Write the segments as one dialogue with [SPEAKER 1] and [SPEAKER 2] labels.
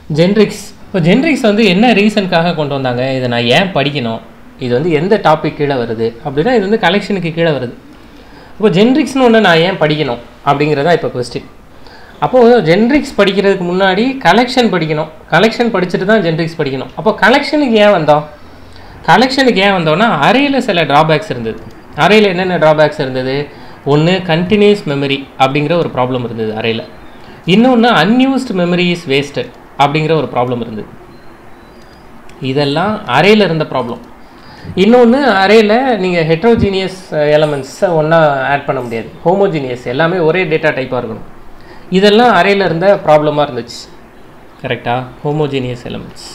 [SPEAKER 1] Generics இப்போ generics வந்து என்ன ரீசனுக்காக கொண்டு வந்தாங்க இதை நான் ஏன் படிக்கணும் இது வந்து எந்த டாபிக் கீழே வருது அப்படின்னா இது வந்து கலெக்ஷனுக்கு கீழே வருது இப்போ ஜென்ரிக்ஸ்னு ஒன்று நான் ஏன் படிக்கணும் அப்படிங்கிறதா இப்போ கொஸ்டின் அப்போது ஜென்ரிக்ஸ் படிக்கிறதுக்கு முன்னாடி கலெக்ஷன் படிக்கணும் கலெக்ஷன் படிச்சுட்டு தான் ஜென்ரிக்ஸ் படிக்கணும் அப்போ கலெக்ஷனுக்கு ஏன் வந்தோம் கலெக்ஷனுக்கு ஏன் வந்தோம்னா அறையில் சில ட்ராபேக்ஸ் இருந்தது அறையில் என்னென்ன ட்ராபேக்ஸ் இருந்தது ஒன்று கண்டினியூஸ் மெமரி அப்படிங்கிற ஒரு ப்ராப்ளம் இருந்தது அறையில் இன்னொன்று அன்யூஸ்டு மெமரி இஸ் வேஸ்டட் அப்படிங்கிற ஒரு ப்ராப்ளம் இருந்தது இதெல்லாம் அறையில் இருந்த ப்ராப்ளம் இன்னொன்று அறையில் நீங்கள் ஹெட்ரோஜீனியஸ் எலமெண்ட்ஸை ஒன்றா ஆட் பண்ண முடியாது ஹோமோஜீனியஸ் எல்லாமே ஒரே டேட்டா டைப்பாக இருக்கணும் இதெல்லாம் அறையில் இருந்த ப்ராப்ளமாக இருந்துச்சு கரெக்டாக ஹோமோஜீனியஸ் எலமெண்ட்ஸ்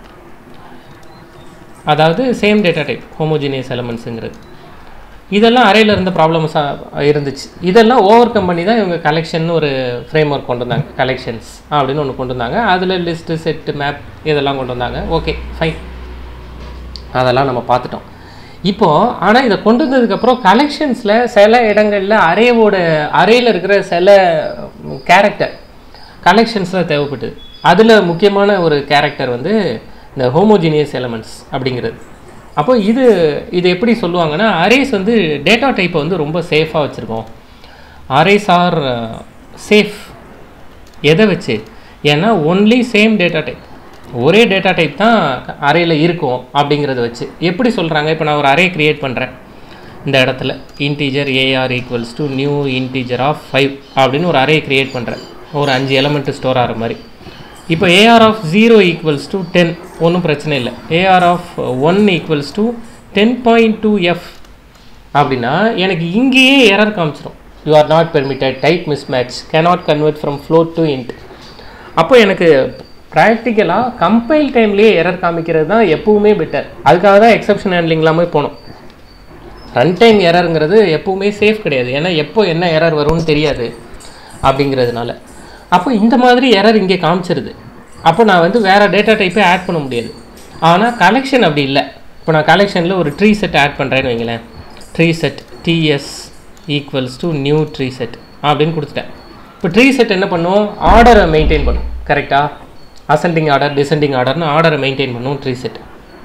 [SPEAKER 1] அதாவது சேம் டேட்டா டைப் ஹோமோஜீனியஸ் எலமெண்ட்ஸுங்கிறது இதெல்லாம் அறையில் இருந்த ப்ராப்ளம்ஸாக இருந்துச்சு இதெல்லாம் ஓவர் கம் பண்ணி தான் இவங்க கலெக்ஷன் ஒரு ஃப்ரேம் ஒர்க் கொண்டு வந்தாங்க கலெக்ஷன்ஸ் அப்படின்னு ஒன்று கொண்டு வந்தாங்க அதில் லிஸ்ட்டு செட்டு மேப் இதெல்லாம் கொண்டு வந்தாங்க ஓகே ஃபைன் அதெல்லாம் நம்ம பார்த்துட்டோம் இப்போது ஆனால் இதை கொண்டு வந்ததுக்கப்புறம் கலெக்ஷன்ஸில் சில இடங்களில் அரேவோட அரேயில் இருக்கிற சில கேரக்டர் கலெக்ஷன்ஸில் தேவைப்பட்டது அதில் முக்கியமான ஒரு கேரக்டர் வந்து இந்த ஹோமோஜீனியஸ் எலமெண்ட்ஸ் அப்படிங்கிறது அப்போ இது இது எப்படி சொல்லுவாங்கன்னா அரேஸ் வந்து டேட்டா டைப்பை வந்து ரொம்ப சேஃபாக வச்சுருக்கோம் அரேஸ் ஆர் சேஃப் எதை வச்சு ஏன்னா ஒன்லி சேம் டேட்டா டைப் ஒரே டேட்டா டைப் தான் அரேயில் இருக்கும் அப்படிங்கிறத வச்சு எப்படி சொல்கிறாங்க இப்போ நான் ஒரு அரே க்ரியேட் பண்ணுறேன் இந்த இடத்துல integer AR equals to new integer of five அப்படின்னு ஒரு அரே க்ரியேட் பண்ணுறேன் ஒரு அஞ்சு எலமெண்ட்டு ஸ்டோர் ஆகிற மாதிரி இப்போ AR of zero equals to ten ஒன்றும் பிரச்சனை இல்லை AR of one equals to ten point two F அப்படின்னா எனக்கு இங்கேயே எரர் காமிச்சிடும் you are not permitted type mismatch cannot convert from float to int அப்போ எனக்கு ப்ராக்டிக்கலாக கம்பைல் டைம்லேயே எரர் காமிக்கிறது தான் எப்பவுமே பெட்டர் அதுக்காக தான் எக்ஸப்ஷன் ஹேண்ட்லிங்லாமே போகணும் ரன் டைம் எரருங்கிறது எப்பவுமே சேஃப் கிடையாது ஏன்னா எப்போ என்ன எரர் வரும்னு தெரியாது அப்படிங்கிறதுனால அப்போ இந்த மாதிரி எரர் இங்கே காமிச்சிருது அப்போ நான் வந்து வேறு டேட்டா டைப்பே ஆட் பண்ண முடியாது ஆனால் கலெக்ஷன் அப்படி இல்லை இப்போ நான் கலெக்ஷனில் ஒரு ட்ரீ செட் ஆட் பண்ணுறேன்னு வைங்களேன் tree set TS equals to new tree set அப்படின்னு கொடுத்துட்டேன் இப்போ ட்ரீ செட் என்ன பண்ணும் ஆர்டரை மெயின்டைன் பண்ணும் கரெக்டாக அசெண்டிங் ஆர்டர் டிசெண்டிங் ஆர்டர்னு ஆர்டரை மெயின்டைன் பண்ணும் ட்ரீ செட்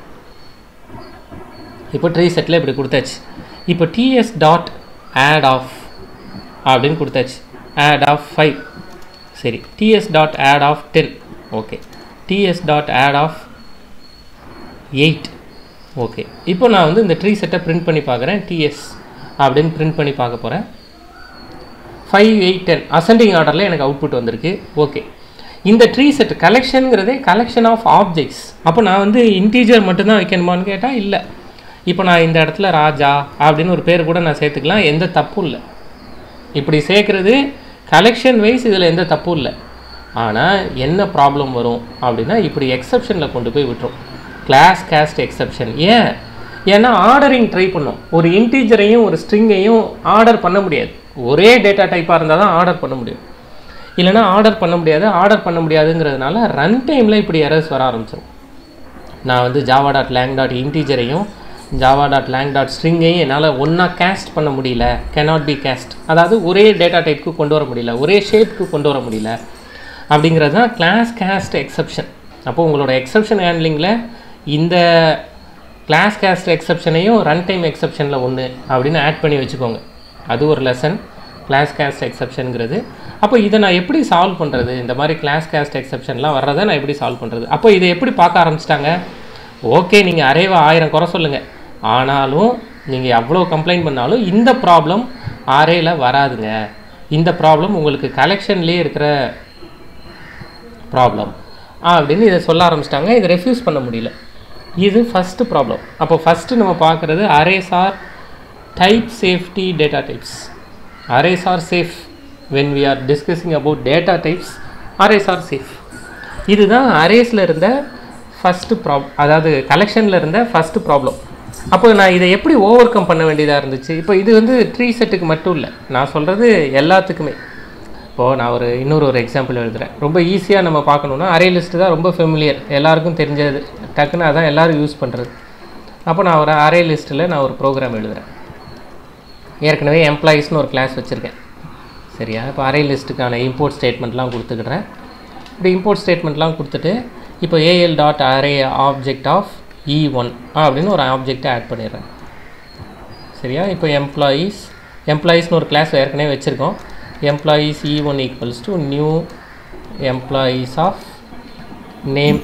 [SPEAKER 1] இப்போ ட்ரீ செட்டில் இப்படி கொடுத்தாச்சு இப்போ டிஎஸ் டாட் ஆட் ஆஃப் அப்படின்னு கொடுத்தாச்சு ஆட் ஆஃப் ஃபைவ் சரி TS dot add of ten okay TS dot add of eight okay இப்போ நான் வந்து இந்த ட்ரீ செட்டை பிரிண்ட் பண்ணி பார்க்குறேன் டிஎஸ் அப்படின்னு பிரிண்ட் பண்ணி பார்க்க போகிறேன் ஃபைவ் எயிட் டென் அசெண்டிங் ஆர்டரில் எனக்கு அவுட்புட் வந்திருக்கு ஓகே இந்த ட்ரீ செட் கலெக்ஷனுங்கிறதே கலெக்ஷன் ஆஃப் ஆப்ஜெக்ட்ஸ் அப்போ நான் வந்து இன்டீஜர் மட்டும்தான் வைக்கணுமான்னு கேட்டால் இல்லை இப்போ நான் இந்த இடத்துல ராஜா அப்படின்னு ஒரு பேர் கூட நான் சேர்த்துக்கலாம் எந்த தப்பும் இல்லை இப்படி சேர்க்குறது கலெக்ஷன் வைஸ் இதில் எந்த தப்பும் இல்லை ஆனால் என்ன ப்ராப்ளம் வரும் அப்படின்னா இப்படி எக்ஸப்ஷனில் கொண்டு போய் விட்டுரும் கிளாஸ் கேஸ்ட் எக்ஸப்ஷன் ஏன் ஏன்னா ஆர்டரிங் ட்ரை பண்ணோம் ஒரு இன்டீஜரையும் ஒரு ஸ்ட்ரிங்கையும் ஆர்டர் பண்ண முடியாது ஒரே டேட்டா டைப்பாக இருந்தால் தான் ஆர்டர் பண்ண முடியும் இல்லைனா ஆர்டர் பண்ண முடியாது ஆர்டர் பண்ண முடியாதுங்கிறதுனால ரன் டைமில் இப்படி எரர்ஸ் வர ஆரம்பிச்சிடும் நான் வந்து ஜாவா டாட் லேங் டாட் இன்டீஜரையும் ஜாவா டாட் லேங் டாட் ஸ்ட்ரிங்கையும் என்னால் ஒன்றா கேஸ்ட் பண்ண முடியல cannot பி கேஸ்ட் அதாவது ஒரே டேட்டா டைப்புக்கு கொண்டு வர முடியல ஒரே ஷேப்புக்கு கொண்டு வர முடியல அப்படிங்கிறது தான் கிளாஸ் கேஸ்ட் எக்ஸப்ஷன் அப்போ உங்களோட எக்ஸப்ஷன் ஹேண்ட்லிங்கில் இந்த கிளாஸ் கேஸ்ட் எக்ஸப்ஷனையும் ரன் டைம் எக்ஸப்ஷனில் ஒன்று அப்படின்னு ஆட் பண்ணி வச்சுக்கோங்க அது ஒரு லெசன் கிளாஸ் கேஸ்ட் எக்ஸப்ஷனுங்கிறது அப்போ இதை நான் எப்படி சால்வ் பண்ணுறது இந்த மாதிரி கிளாஸ் கேஸ்ட் எக்ஸப்ஷன்லாம் வர்றதை நான் எப்படி சால்வ் பண்ணுறது அப்போ இதை எப்படி பார்க்க ஆரம்பிச்சிட்டாங்க ஓகே நீங்கள் அரேவை ஆயிரம் குறை சொல்லுங்கள் ஆனாலும் நீங்கள் எவ்வளோ கம்ப்ளைண்ட் பண்ணாலும் இந்த ப்ராப்ளம் அரேல வராதுங்க இந்த ப்ராப்ளம் உங்களுக்கு கலெக்ஷன்லேயே இருக்கிற ப்ராப்ளம் அப்படின்னு இதை சொல்ல ஆரம்பிச்சிட்டாங்க இதை ரெஃப்யூஸ் பண்ண முடியல இது ஃபஸ்ட்டு ப்ராப்ளம் அப்போ ஃபஸ்ட்டு நம்ம பார்க்குறது arrays are type safety data types arrays are safe when we are discussing about data types arrays are safe இதுதான் அரேஸில் இருந்த ஃபஸ்ட்டு ப்ராப் அதாவது கலெக்ஷனில் இருந்த ஃபஸ்ட்டு ப்ராப்ளம் அப்போ நான் இதை எப்படி ஓவர் கம் பண்ண வேண்டியதாக இருந்துச்சு இப்போ இது வந்து ட்ரீ செட்டுக்கு மட்டும் இல்லை நான் சொல்கிறது எல்லாத்துக்குமே இப்போது நான் ஒரு இன்னொரு ஒரு எக்ஸாம்பிள் எழுதுகிறேன் ரொம்ப ஈஸியாக நம்ம பார்க்கணுன்னா அரே லிஸ்ட்டு தான் ரொம்ப ஃபெமிலியர் எல்லாருக்கும் தெரிஞ்சது டக்குன்னு அதான் எல்லோரும் யூஸ் பண்ணுறது அப்போ நான் ஒரு அரே லிஸ்ட்டில் நான் ஒரு ப்ரோக்ராம் எழுதுகிறேன் ஏற்கனவே எம்ப்ளாயீஸ்னு ஒரு கிளாஸ் வச்சுருக்கேன் சரியா இப்போ அரே லிஸ்ட்டுக்கான இம்போர்ட் ஸ்டேட்மெண்ட்லாம் கொடுத்துக்கிறேன் இப்படி இம்போர்ட் ஸ்டேட்மெண்ட்லாம் கொடுத்துட்டு இப்போ AL dot array object of E one அப்படின்னு ஒரு ஆப்ஜெக்டை ஆட் பண்ணிடுறேன் சரியா இப்போ எம்ப்ளாயீஸ் எம்ப்ளாயீஸ்னு ஒரு கிளாஸ் ஏற்கனவே வச்சுருக்கோம் employees E one equals to new employees of name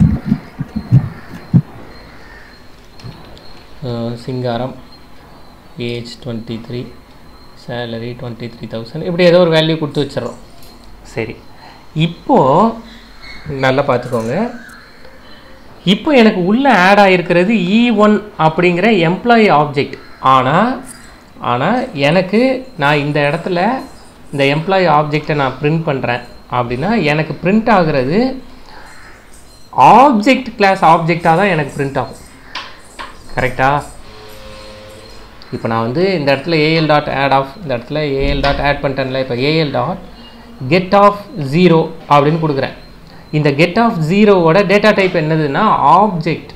[SPEAKER 1] Singaram age twenty three salary twenty three thousand இப்படி ஏதோ ஒரு வேல்யூ கொடுத்து வச்சிடறோம் சரி இப்போது நல்லா பார்த்துக்கோங்க இப்போ எனக்கு உள்ளே ஆட் ஆகிருக்கிறது இ ஒன் அப்படிங்கிற எம்ப்ளாயி ஆப்ஜெக்ட் ஆனால் ஆனால் எனக்கு நான் இந்த இடத்துல இந்த எம்ப்ளாயி ஆப்ஜெக்டை நான் பிரிண்ட் பண்ணுறேன் அப்படின்னா எனக்கு பிரிண்ட் ஆகுறது ஆப்ஜெக்ட் கிளாஸ் ஆப்ஜெக்டாக தான் எனக்கு பிரிண்ட் ஆகும் கரெக்டா இப்போ நான் வந்து இந்த இடத்துல ஏஎல் டாட் ஆட் ஆஃப் இந்த இடத்துல ஏஎல் டாட் ஆட் பண்ணிட்டேன்ல இப்போ AL dot get of zero அப்படின்னு கொடுக்குறேன் இந்த கெட் ஆஃப் ஜீரோவோட டேட்டா டைப் என்னதுன்னா ஆப்ஜெக்ட்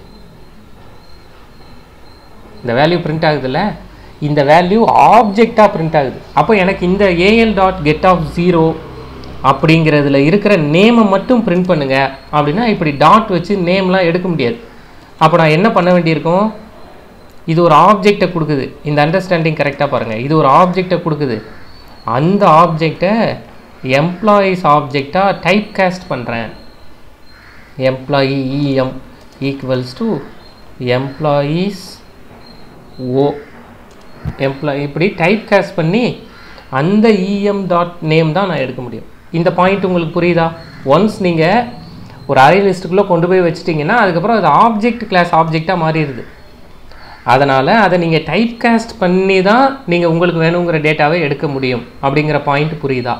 [SPEAKER 1] இந்த வேல்யூ பிரிண்ட் ஆகுதுல்ல இந்த வேல்யூ ஆப்ஜெக்டாக பிரிண்ட் ஆகுது அப்போ எனக்கு இந்த AL dot get of zero அப்படிங்கிறதுல இருக்கிற நேமை மட்டும் பிரிண்ட் பண்ணுங்க அப்படின்னா இப்படி டாட் வச்சு நேம்லாம் எடுக்க முடியாது அப்போ நான் என்ன பண்ண வேண்டியிருக்கும் இது ஒரு ஆப்ஜெக்டை கொடுக்குது இந்த அண்டர்ஸ்டாண்டிங் கரெக்டாக பாருங்கள் இது ஒரு ஆப்ஜெக்டை கொடுக்குது அந்த ஆப்ஜெக்டை எம்ப்ளாயீஸ் ஆப்ஜெக்டாக டைப் காஸ்ட் பண்ணுறேன் employee EM equals to employees O employee இப்படி டைப் காஸ்ட் பண்ணி அந்த இஎம் டாட் நேம் தான் நான் எடுக்க முடியும் இந்த பாயிண்ட் உங்களுக்கு புரியுதா ஒன்ஸ் நீங்கள் ஒரு அரே லிஸ்ட்டுக்குள்ளே கொண்டு போய் வச்சிட்டிங்கன்னா அதுக்கப்புறம் அது ஆப்ஜெக்ட் கிளாஸ் ஆப்ஜெக்டாக மாறிடுது அதனால் அதை நீங்கள் டைப் காஸ்ட் பண்ணி தான் நீங்கள் உங்களுக்கு வேணுங்கிற டேட்டாவை எடுக்க முடியும் அப்படிங்கிற பாயிண்ட் புரியுதா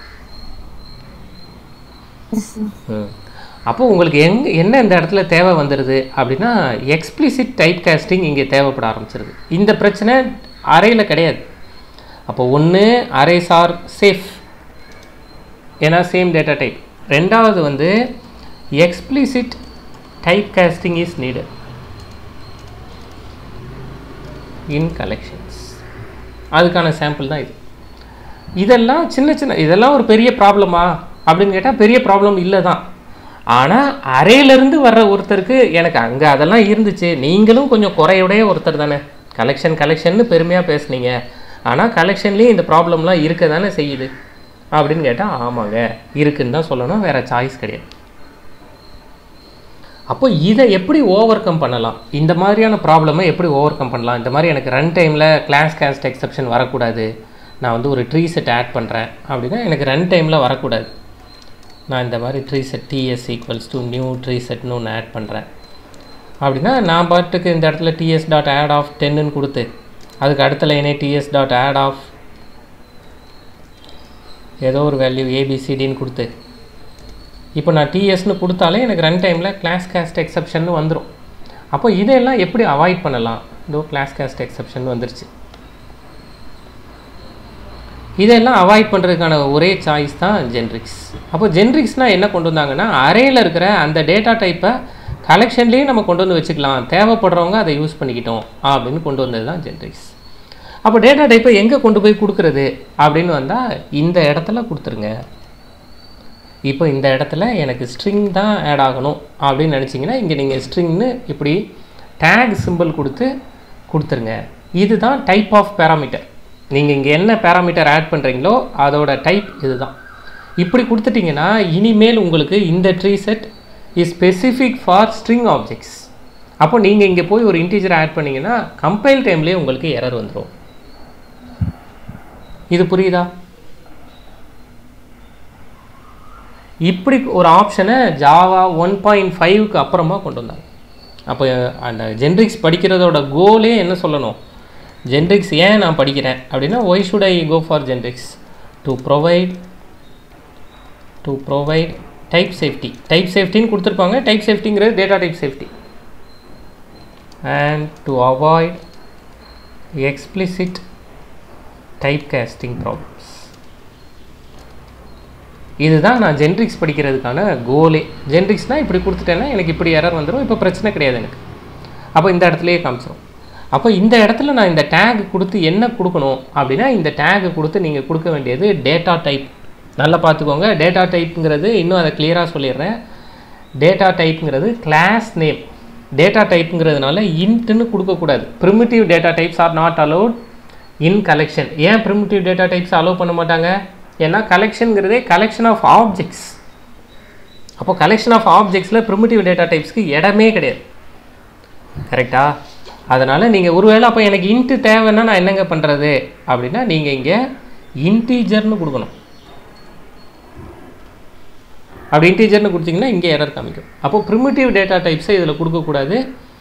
[SPEAKER 1] ம். அப்போ உங்களுக்கு எங் என்ன இந்த இடத்துல தேவை வந்துடுது அப்படின்னா எக்ஸ்பிளிசிட் டைப் காஸ்டிங் இங்கே தேவைப்பட ஆரம்பிச்சிருது இந்த பிரச்சனை அறையில் கிடையாது அப்போ ஒன்று அரேஸ் ஆர் சேஃப் ஏன்னா சேம் டேட்டா டைப் ரெண்டாவது வந்து explicit type casting is needed in collections அதுக்கான சாம்பிள் தான் இது இதெல்லாம் சின்ன சின்ன இதெல்லாம் ஒரு பெரிய ப்ராப்ளமா அப்படின்னு கேட்டால் பெரிய ப்ராப்ளம் இல்லை தான் ஆனால் அறையிலேருந்து வர்ற ஒருத்தருக்கு எனக்கு அங்கே அதெல்லாம் இருந்துச்சு நீங்களும் கொஞ்சம் குறையுடைய ஒருத்தர் தானே கலெக்ஷன் கலெக்ஷன்னு பெருமையாக பேசுனீங்க ஆனால் கலெக்ஷன்லேயும் இந்த ப்ராப்ளம்லாம் இருக்க தானே செய்யுது அப்படின்னு கேட்டால் ஆமாங்க இருக்குன்னு தான் சொல்லணும் வேறு சாய்ஸ் கிடையாது அப்போ இதை எப்படி ஓவர் கம் பண்ணலாம் இந்த மாதிரியான ப்ராப்ளமை எப்படி ஓவர் கம் பண்ணலாம் இந்த மாதிரி எனக்கு ரன் டைமில் கிளாஸ் கேஸ்ட் எக்ஸப்ஷன் வரக்கூடாது நான் வந்து ஒரு ட்ரீ செட் ஆட் பண்ணுறேன் அப்படின்னா எனக்கு ரன் டைமில் வரக்கூடாது நான் இந்த மாதிரி tree set TS equals to new tree செட்னு ஒன்று ஆட் பண்ணுறேன் அப்படின்னா நான் பாட்டுக்கு இந்த இடத்துல டிஎஸ் டாட் ஆட் ஆஃப் டென்னு கொடுத்து அதுக்கு அடுத்த லைனே டிஎஸ் டாட் ஆட் ஆஃப் ஏதோ ஒரு வேல்யூ ஏபிசிடின்னு கொடுத்து இப்போ நான் டிஎஸ்னு கொடுத்தாலே எனக்கு ரன் டைமில் கிளாஸ் காஸ்ட் எக்ஸப்ஷன் வந்துடும் அப்போ இதெல்லாம் எப்படி அவாய்ட் பண்ணலாம் இதோ கிளாஸ் காஸ்ட் எக்ஸப்ஷன் வந்துருச்சு இதெல்லாம் அவாய்ட் பண்ணுறதுக்கான ஒரே சாய்ஸ் தான் ஜென்ரிக்ஸ் அப்போ ஜென்ரிக்ஸ்னால் என்ன கொண்டு வந்தாங்கன்னா அரேயில் இருக்கிற அந்த டேட்டா டைப்பை கலெக்ஷன்லேயே நம்ம கொண்டு வந்து வச்சுக்கலாம் தேவைப்படுறவங்க அதை யூஸ் பண்ணிக்கிட்டோம் அப்படின்னு கொண்டு வந்தது தான் ஜென்ரிக்ஸ் அப்போ டேட்டா டைப்பை எங்கே கொண்டு போய் கொடுக்குறது அப்படின்னு வந்தால் இந்த இடத்துல கொடுத்துருங்க இப்போ இந்த இடத்துல எனக்கு ஸ்ட்ரிங் தான் ஆட் ஆகணும் அப்படின்னு நினச்சிங்கன்னா இங்கே நீங்கள் ஸ்ட்ரிங்னு இப்படி டேக் சிம்பிள் கொடுத்து கொடுத்துருங்க இதுதான் டைப் ஆஃப் பேராமீட்டர் நீங்கள் இங்கே என்ன பேராமீட்டர் ஆட் பண்ணுறீங்களோ அதோட டைப் இதுதான் இப்படி கொடுத்துட்டிங்கன்னா இனிமேல் உங்களுக்கு இந்த tree set is specific for string objects அப்போ நீங்கள் இங்கே போய் ஒரு இன்டீஜர் ஆட் பண்ணீங்கன்னா கம்பைல் டைம்லேயே உங்களுக்கு எரர் வந்துடும் இது புரியுதா இப்படி ஒரு ஆப்ஷனை ஜாவா ஒன் பாயிண்ட் ஃபைவ்க்கு அப்புறமா கொண்டு வந்தாங்க அப்போ அந்த ஜென்ரிக்ஸ் படிக்கிறதோட கோலே என்ன சொல்லணும் ஜென்ரிக்ஸ் ஏன் நான் படிக்கிறேன் அப்படின்னா why should I go for generics to provide to provide type safety type சேஃப்டின்னு கொடுத்துருப்பாங்க டைப் சேஃப்டிங்கிறது data type safety and to avoid explicit type casting problems இதுதான் நான் ஜென்ரிக்ஸ் படிக்கிறதுக்கான கோலே ஜென்ரிக்ஸ்னால் இப்படி கொடுத்துட்டேன்னா எனக்கு இப்படி எரர் வந்துடும் இப்போ பிரச்சனை கிடையாது எனக்கு அப்போ இந்த இடத்துலையே காமிச்சிடும் அப்போ இந்த இடத்துல நான் இந்த டேக் கொடுத்து என்ன கொடுக்கணும் அப்படின்னா இந்த டேக் கொடுத்து நீங்கள் கொடுக்க வேண்டியது டேட்டா டைப் நல்லா பார்த்துக்கோங்க டேட்டா டைப்புங்கிறது இன்னும் அதை கிளியராக சொல்லிடுறேன் டேட்டா டைப்புங்கிறது கிளாஸ் நேம் டேட்டா டைப்புங்கிறதுனால இன்ட்டுன்னு கொடுக்கக்கூடாது primitive data types are not allowed in collection ஏன் ப்ரிமிட்டிவ் டேட்டா டைப்ஸ் அலோவ் பண்ண மாட்டாங்க ஏன்னா கலெக்ஷனுங்கிறதே கலெக்ஷன் ஆஃப் ஆப்ஜெக்ட்ஸ் அப்போ கலெக்ஷன் ஆஃப் ஆப்ஜெக்ட்ஸில் ப்ரிமிட்டிவ் டேட்டா டைப்ஸ்க்கு இடமே கிடையாது கரெக்டா அதனால் நீங்கள் ஒருவேளை அப்போ எனக்கு இன்ட்டு தேவைன்னா நான் என்னங்க பண்ணுறது அப்படின்னா நீங்கள் இங்கே இன்டீஜர்னு கொடுக்கணும் அப்படி இன்டீஜர்னு கொடுத்தீங்கன்னா இங்கே எரர் காமிக்கும் அப்போ ப்ரிமிட்டிவ் டேட்டா டைப்ஸை இதில் கொடுக்கக்கூடாது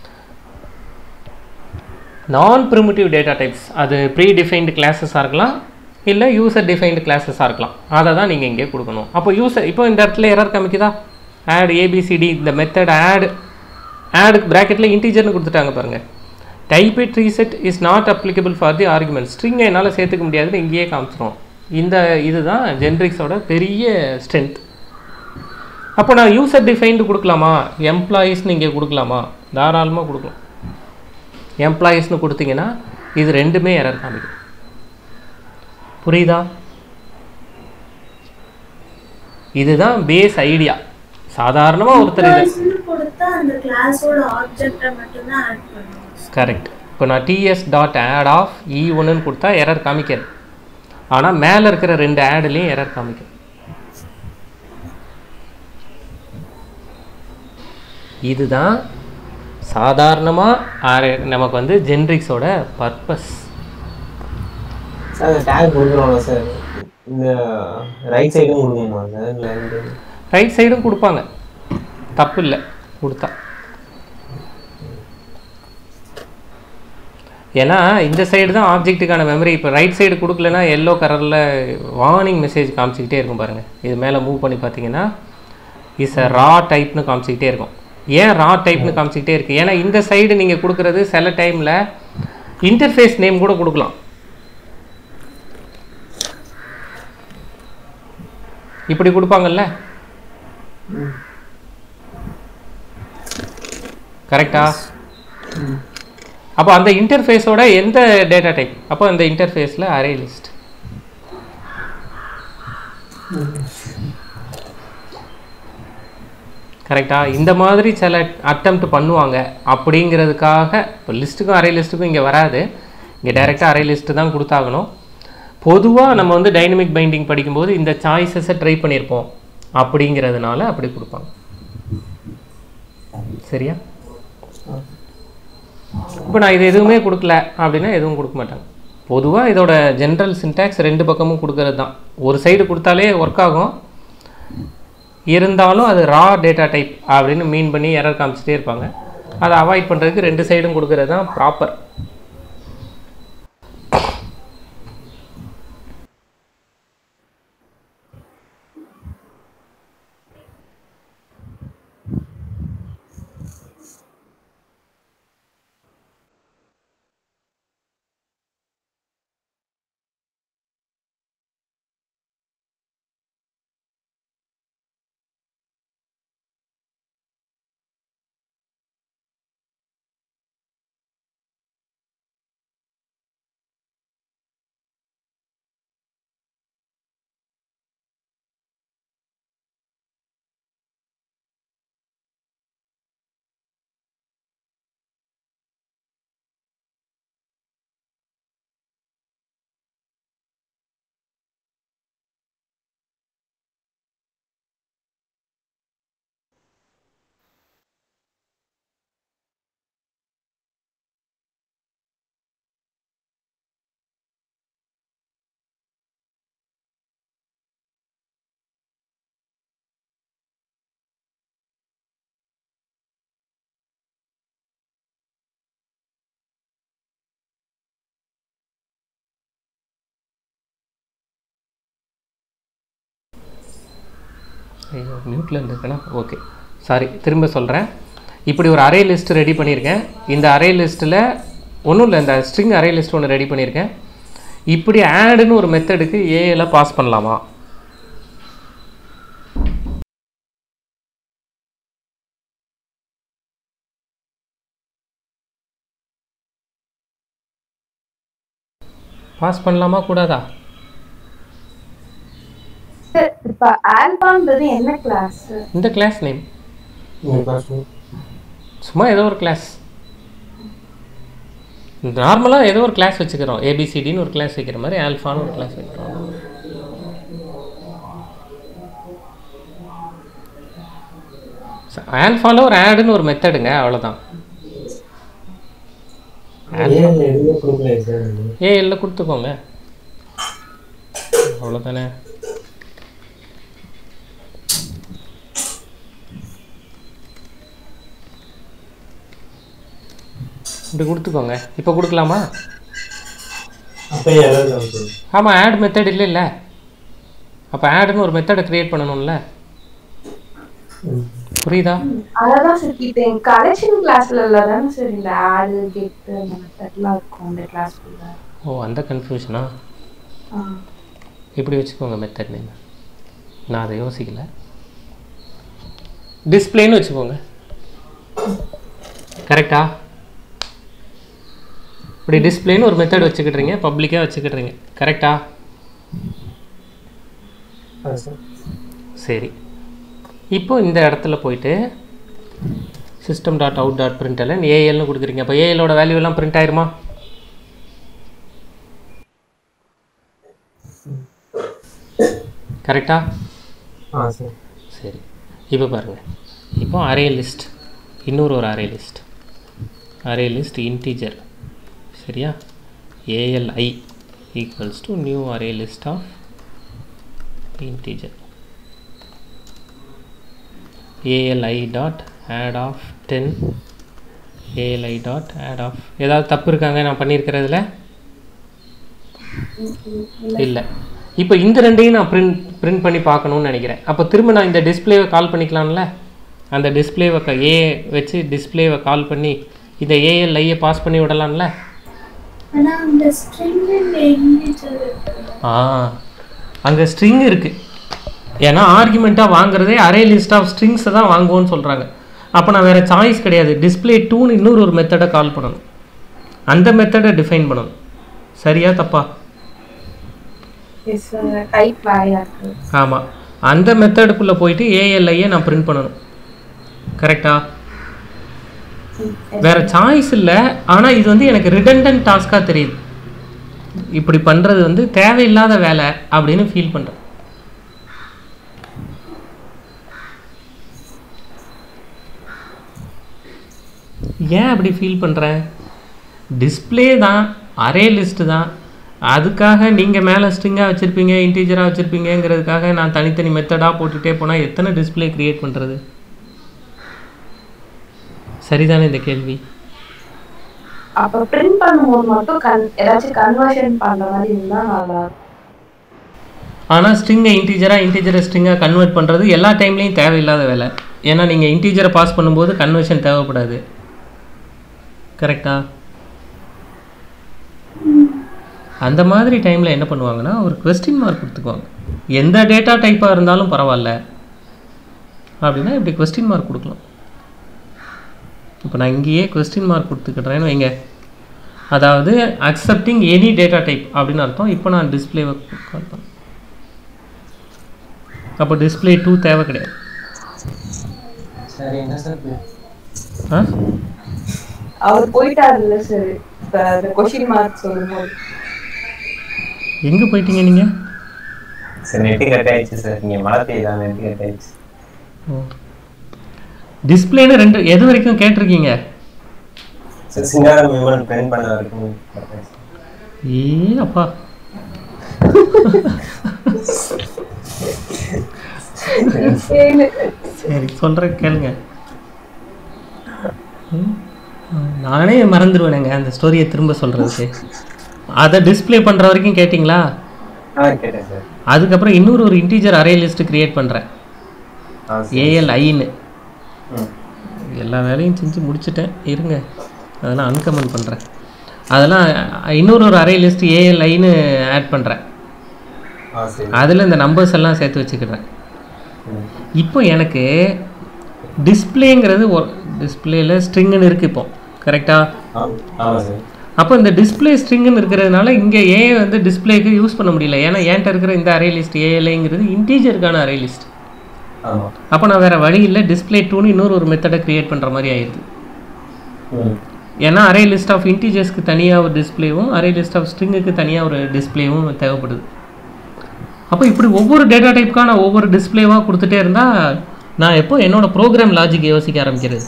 [SPEAKER 1] நான் ப்ரிமிட்டிவ் டேட்டா டைப்ஸ் அது ப்ரீ டிஃபைன்டு கிளாஸஸாக இருக்கலாம் இல்லை யூசர் டிஃபைன்டு கிளாஸஸாக இருக்கலாம் அதை தான் நீங்கள் இங்கே கொடுக்கணும் அப்போ யூசர் இப்போ இந்த இடத்துல எரர் காமிக்குதா ஆட் ஏபிசிடி இந்த மெத்தட் ஆட் ஆட் ப்ராக்கெட்டில் இன்டீஜர்னு கொடுத்துட்டாங்க பாருங்கள் type it reset is not applicable for the argument ஸ்ட்ரிங்கை என்னால் சேர்த்துக்க முடியாதுன்னு இங்கேயே காமிச்சிரும் இந்த இதுதான் ஜென்ரிக்ஸோட பெரிய ஸ்ட்ரென்த் அப்போ நான் யூசர் டிஃபைன்டு கொடுக்கலாமா எம்ப்ளாயீஸ்னு இங்கே கொடுக்கலாமா தாராளமாக கொடுக்கலாம் எம்ப்ளாயீஸ்னு கொடுத்தீங்கன்னா இது ரெண்டுமே எரர் காமிக்கும் புரியுதா இதுதான் பேஸ் ஐடியா சாதாரணமாக ஒருத்தர் இது
[SPEAKER 2] Employees-னு கொடுத்தா அந்த கிளாஸோட ஆப்ஜெக்டை மட்டும்தான் ஆட் பண்ணுவோம்
[SPEAKER 1] கரெக்ட் இப்போ நான் TS dot add of E ஒன்றுன்னு கொடுத்தா எரர் காமிக்காது ஆனால் மேலே இருக்கிற ரெண்டு ஆடுலேயும் எரர் காமிக்கும் இதுதான் சாதாரணமாக நமக்கு வந்து ஜென்ரிக்ஸோட பர்பஸ்
[SPEAKER 3] சார் டேக் கொடுக்குறோம்ல சார் இந்த ரைட் சைடும் கொடுக்கணுமா சார் இல்லை இந்த
[SPEAKER 1] ரைட் சைடும் கொடுப்பாங்க தப்பு இல்லை கொடுத்தா ஏன்னா இந்த சைடு தான் ஆப்ஜெக்ட்டுக்கான மெமரி இப்போ ரைட் சைடு கொடுக்கலனா எல்லோ கலரில் வார்னிங் மெசேஜ் காமிச்சிக்கிட்டே இருக்கும் பாருங்கள் இது மேலே மூவ் பண்ணி பார்த்தீங்கன்னா இஸ் அ ரா டைப்னு காமிச்சிக்கிட்டே இருக்கும் ஏன் ரா டைப்னு காமிச்சிக்கிட்டே இருக்கு ஏன்னா இந்த சைடு நீங்கள் கொடுக்குறது சில டைமில் இன்டர்ஃபேஸ் நேம் கூட கொடுக்கலாம் இப்படி கொடுப்பாங்கல்ல கரெக்டா அப்போ அந்த இன்டர்ஃபேஸோட எந்த டேட்டா டைப் அப்போ அந்த இன்டர்ஃபேஸில் அரே லிஸ்ட் கரெக்டா இந்த மாதிரி சில அட்டம்ப்ட் பண்ணுவாங்க அப்படிங்கிறதுக்காக இப்போ லிஸ்ட்டுக்கும் அரே லிஸ்ட்டுக்கும் இங்கே வராது இங்கே டைரெக்டாக அரே லிஸ்ட்டு தான் கொடுத்தாகணும் பொதுவாக நம்ம வந்து டைனமிக் பைண்டிங் படிக்கும்போது இந்த சாய்ஸஸை ட்ரை பண்ணியிருப்போம் அப்படிங்கிறதுனால அப்படி கொடுப்பாங்க சரியா இப்போ நான் இது எதுவுமே கொடுக்கல அப்படின்னா எதுவும் கொடுக்க மாட்டாங்க பொதுவாக இதோட ஜென்ரல் சின்டாக்ஸ் ரெண்டு பக்கமும் கொடுக்கறது தான் ஒரு சைடு கொடுத்தாலே ஒர்க் ஆகும் இருந்தாலும் அது ரா டேட்டா டைப் அப்படின்னு மீன் பண்ணி எரர் காமிச்சிட்டே இருப்பாங்க அதை அவாய்ட் பண்ணுறதுக்கு ரெண்டு சைடும் கொடுக்கறது தான் ப்ராப்பர் ஐயோ மியூட்டில் இருந்திருக்கேனா ஓகே சாரி திரும்ப சொல்கிறேன் இப்படி ஒரு அரே லிஸ்ட் ரெடி பண்ணியிருக்கேன் இந்த அரே லிஸ்ட்டில் ஒன்றும் இல்லை இந்த ஸ்ட்ரிங் அரே லிஸ்ட் ஒன்று ரெடி பண்ணியிருக்கேன் இப்படி ஆடுன்னு ஒரு மெத்தடுக்கு ஏல பாஸ் பண்ணலாமா பாஸ் பண்ணலாமா கூடாதா
[SPEAKER 4] இப்ப ஆல்பான்றது என்ன கிளாஸ்
[SPEAKER 1] இந்த கிளாஸ் நேம்
[SPEAKER 3] இந்த class room.
[SPEAKER 1] சும்மா ஏதோ ஒரு கிளாஸ் நார்மலாக ஏதோ ஒரு கிளாஸ் வச்சுக்கிறோம் ஏபிசிடின்னு ஒரு கிளாஸ் வைக்கிற மாதிரி ஆல்ஃபான்னு ஒரு கிளாஸ் வைக்கிறோம் ஆல்ஃபாவில் ஒரு ஆடுன்னு ஒரு மெத்தடுங்க அவ்வளோதான்
[SPEAKER 3] ஏன் எதுவுமே கொடுக்கல சார்
[SPEAKER 1] ஏஎல்ல கொடுத்துக்கோங்க அவ்வளோதானே இப்படி கொடுத்துக்கோங்க இப்போ கொடுக்கலாமா
[SPEAKER 3] அப்போ எதாவது காமிச்சிடும்
[SPEAKER 1] ஆமாம் ஆட் மெத்தட் இல்லை இல்லை அப்போ ஆடுன்னு ஒரு மெத்தடை க்ரியேட் பண்ணணும்ல புரியுதா
[SPEAKER 4] அததான் சார் கேட்டேன் கலெக்ஷன் கிளாஸ்ல தானே சார் இந்த ஆடு கெட்டு அந்த மெத்தட்லாம் இருக்கும் அந்த கிளாஸ்க்குள்ள
[SPEAKER 1] ஓ அந்த கன்ஃபியூஷனா இப்படி வச்சுக்கோங்க மெத்தட் நீங்கள் நான் அதை யோசிக்கல டிஸ்பிளேன்னு வச்சுக்கோங்க கரெக்டா இப்படி டிஸ்பிளேன்னு ஒரு மெத்தட் வச்சுக்கிட்றீங்க பப்ளிக்காக வச்சுக்கிட்றீங்க கரெக்டா
[SPEAKER 3] ஆ சார்
[SPEAKER 1] சரி இப்போ இந்த இடத்துல போயிட்டு system dot out dot print எல்லாம் ஏஎல்னு கொடுக்குறீங்க அப்போ ஏஎலோட வேல்யூ எல்லாம் பிரிண்ட் ஆயிருமா கரெக்டா
[SPEAKER 3] ஆ சார்
[SPEAKER 1] சரி இப்போ பாருங்கள் இப்போ அரே லிஸ்ட் இன்னொரு ஒரு array list array list integer சரியா ALI equals to new array list of integer ALI dot add of ten ALI dot add of ஏதாவது தப்பு இருக்காங்க நான் பண்ணியிருக்கிறதுல இல்லை இப்போ இந்த ரெண்டையும் நான் பிரிண்ட் பிரிண்ட் பண்ணி பார்க்கணும்னு நினைக்கிறேன் அப்போ திரும்ப நான் இந்த டிஸ்ப்ளேவை கால் பண்ணிக்கலாம்ல அந்த டிஸ்ப்ளேவை க ஏ வச்சு டிஸ்ப்ளேவை கால் பண்ணி இந்த ஏஎல்ஐயை பாஸ் பண்ணி விடலாம்ல
[SPEAKER 2] ஆனா அந்த ஸ்ட்ரிங் இன்டிஜர்
[SPEAKER 1] ஆ அங்கே ஸ்ட்ரிங் இருக்குது ஏன்னா ஆர்குமெண்ட்டாக வாங்குறதே அரே லிஸ்ட் ஆஃப் ஸ்ட்ரிங்ஸை தான் வாங்குவோன்னு சொல்கிறாங்க அப்போ நான் வேறு சாய்ஸ் கிடையாது டிஸ்ப்ளே டூன்னு இன்னொரு ஒரு மெத்தடை கால் பண்ணணும் அந்த மெத்தடை டிஃபைன் பண்ணணும் சரியா தப்பா
[SPEAKER 4] எஸ் டைப் வேறையா இருக்கு
[SPEAKER 1] ஆமாம் அந்த மெத்தடுக்குள்ளே போயிட்டு ஏஎல்ஐயை நான் பிரிண்ட் பண்ணணும் கரெக்டா வேற சாய்ஸ் இல்லை ஆனால் இது வந்து எனக்கு ரிடண்டன்ட் டாஸ்காக தெரியுது இப்படி பண்ணுறது வந்து தேவையில்லாத வேலை அப்படின்னு ஃபீல் பண்ணுறேன் ஏன் அப்படி ஃபீல் பண்ணுறேன் டிஸ்ப்ளே தான் அரே லிஸ்ட்டு தான் அதுக்காக நீங்கள் மேலே ஸ்ட்ரிங்காக வச்சுருப்பீங்க இன்டீஜராக வச்சுருப்பீங்கங்கிறதுக்காக நான் தனித்தனி மெத்தடாக போட்டுகிட்டே போனால் எத்தனை டிஸ்ப்ளே க்ரியேட் பண்ணுறது சரிதானே இந்த கேள்வி
[SPEAKER 4] அப்ப பிரிண்ட் பண்ணும்போது மட்டும் கன் ஏதாச்சும் கன்வர்ஷன் பண்ற மாதிரி இருந்தா நல்லா இருக்கும்
[SPEAKER 1] ஆனால் ஸ்ட்ரிங்கை இன்டீஜராக இன்டீஜரை ஸ்ட்ரிங்காக கன்வெர்ட் பண்ணுறது எல்லா டைம்லேயும் தேவையில்லாத வேலை ஏன்னா நீங்கள் இன்டீஜரை பாஸ் பண்ணும்போது கன்வர்ஷன் தேவைப்படாது கரெக்டா அந்த மாதிரி டைமில் என்ன பண்ணுவாங்கன்னா ஒரு கொஸ்டின் மார்க் கொடுத்துக்குவாங்க எந்த டேட்டா டைப்பாக இருந்தாலும் பரவாயில்ல அப்படின்னா இப்படி கொஸ்டின் மார்க் கொடுக்கலாம் இப்போ நான் இங்கேயே கொஸ்டின் மார்க் கொடுத்துக்கிட்றேன்னு வைங்க அதாவது அக்செப்டிங் எனி டேட்டா டைப் அப்படின்னு அர்த்தம் இப்போ நான் டிஸ்பிளேவை கால் பண்ணேன் அப்போ டிஸ்பிளே டூ தேவை கிடையாது
[SPEAKER 3] சரி என்ன சார்
[SPEAKER 1] ஆ
[SPEAKER 4] அவர் போயிட்டாருல்ல சார் இப்ப அந்த கொஸ்டின் மார்க் சொல்லும்போது
[SPEAKER 1] எங்கே போயிட்டீங்க நீங்கள்
[SPEAKER 3] சார் நெட்டு கட் ஆயிடுச்சு சார் நீங்கள் மழை பெய்யுதா நெட்டு கட் ஆயிடுச்சு
[SPEAKER 1] ஓ டிஸ்பிளேன்னு ரெண்டு எது வரைக்கும் கேட்டிருக்கீங்க
[SPEAKER 3] சார் சிங்காரம் விமன் பிரிண்ட் பண்ண வரைக்கும் cut ஆயிடுச்சு.
[SPEAKER 1] ஏ அப்பா சரி சொல்கிறேன் கேளுங்க ம், நானே மறந்துடுவேனுங்க அந்த ஸ்டோரியை திரும்ப சொல்கிறதுக்கு அதை டிஸ்ப்ளே பண்ணுற வரைக்கும் கேட்டிங்களா
[SPEAKER 3] ஆ கேட்டேன் சார்
[SPEAKER 1] அதுக்கப்புறம் இன்னொரு ஒரு இன்டீஜர் அரே லிஸ்ட் கிரியேட் பண்ணுறேன்
[SPEAKER 3] ஆ சரி
[SPEAKER 1] ஏஎல்ஐன்னு
[SPEAKER 3] ம்
[SPEAKER 1] எல்லா வேலையும் செஞ்சு முடிச்சிட்டேன் இருங்க அதெல்லாம் அன்கமெண்ட் பண்ணுறேன் அதெல்லாம் இன்னொரு ஒரு அரே லிஸ்ட் ஏஎல்ஐன்னு ஆட் பண்ணுறேன்
[SPEAKER 3] ஆ சரி
[SPEAKER 1] அதில் இந்த நம்பர்ஸ் எல்லாம் சேர்த்து வச்சுக்கிறேன்
[SPEAKER 3] ம்
[SPEAKER 1] இப்போ எனக்கு டிஸ்பிளேங்கிறது ஒரு டிஸ்பிளேயில் ஸ்ட்ரிங்குன்னு இருக்குது இப்போ கரெக்டாக
[SPEAKER 3] ஆ ஆமாம் சார்
[SPEAKER 1] அப்போ இந்த டிஸ்ப்ளே ஸ்ட்ரிங்னு இருக்கிறதுனால இங்கே ஏ வந்து டிஸ்ப்ளேக்கு யூஸ் பண்ண முடியல ஏன்னா ஏன்ட்ட இருக்கிற இந்த அரே லிஸ்ட் ஏஎல்ஐங்கிறது இன்டீஜருக்கான அரே லிஸ்ட்
[SPEAKER 3] ஆமாம்
[SPEAKER 1] அப்போ நான் வேறு வழி இல்லை டிஸ்ப்ளே டூன்னு இன்னொரு ஒரு மெத்தடை க்ரியேட் பண்ணுற மாதிரி ஆயிடுது
[SPEAKER 3] ம்
[SPEAKER 1] ஏன்னா அரே லிஸ்ட் ஆஃப் இன்டீஜர்ஸ்க்கு தனியாக ஒரு டிஸ்ப்ளேவும் அரே லிஸ்ட் ஆஃப் ஸ்ட்ரிங்குக்கு தனியாக ஒரு டிஸ்ப்ளேவும் தேவைப்படுது அப்போ இப்படி ஒவ்வொரு டேட்டா டைப்புக்கான ஒவ்வொரு டிஸ்ப்ளேவாக கொடுத்துட்டே இருந்தால் நான் எப்போ என்னோட ப்ரோக்ராம் லாஜிக் யோசிக்க ஆரம்பிக்கிறது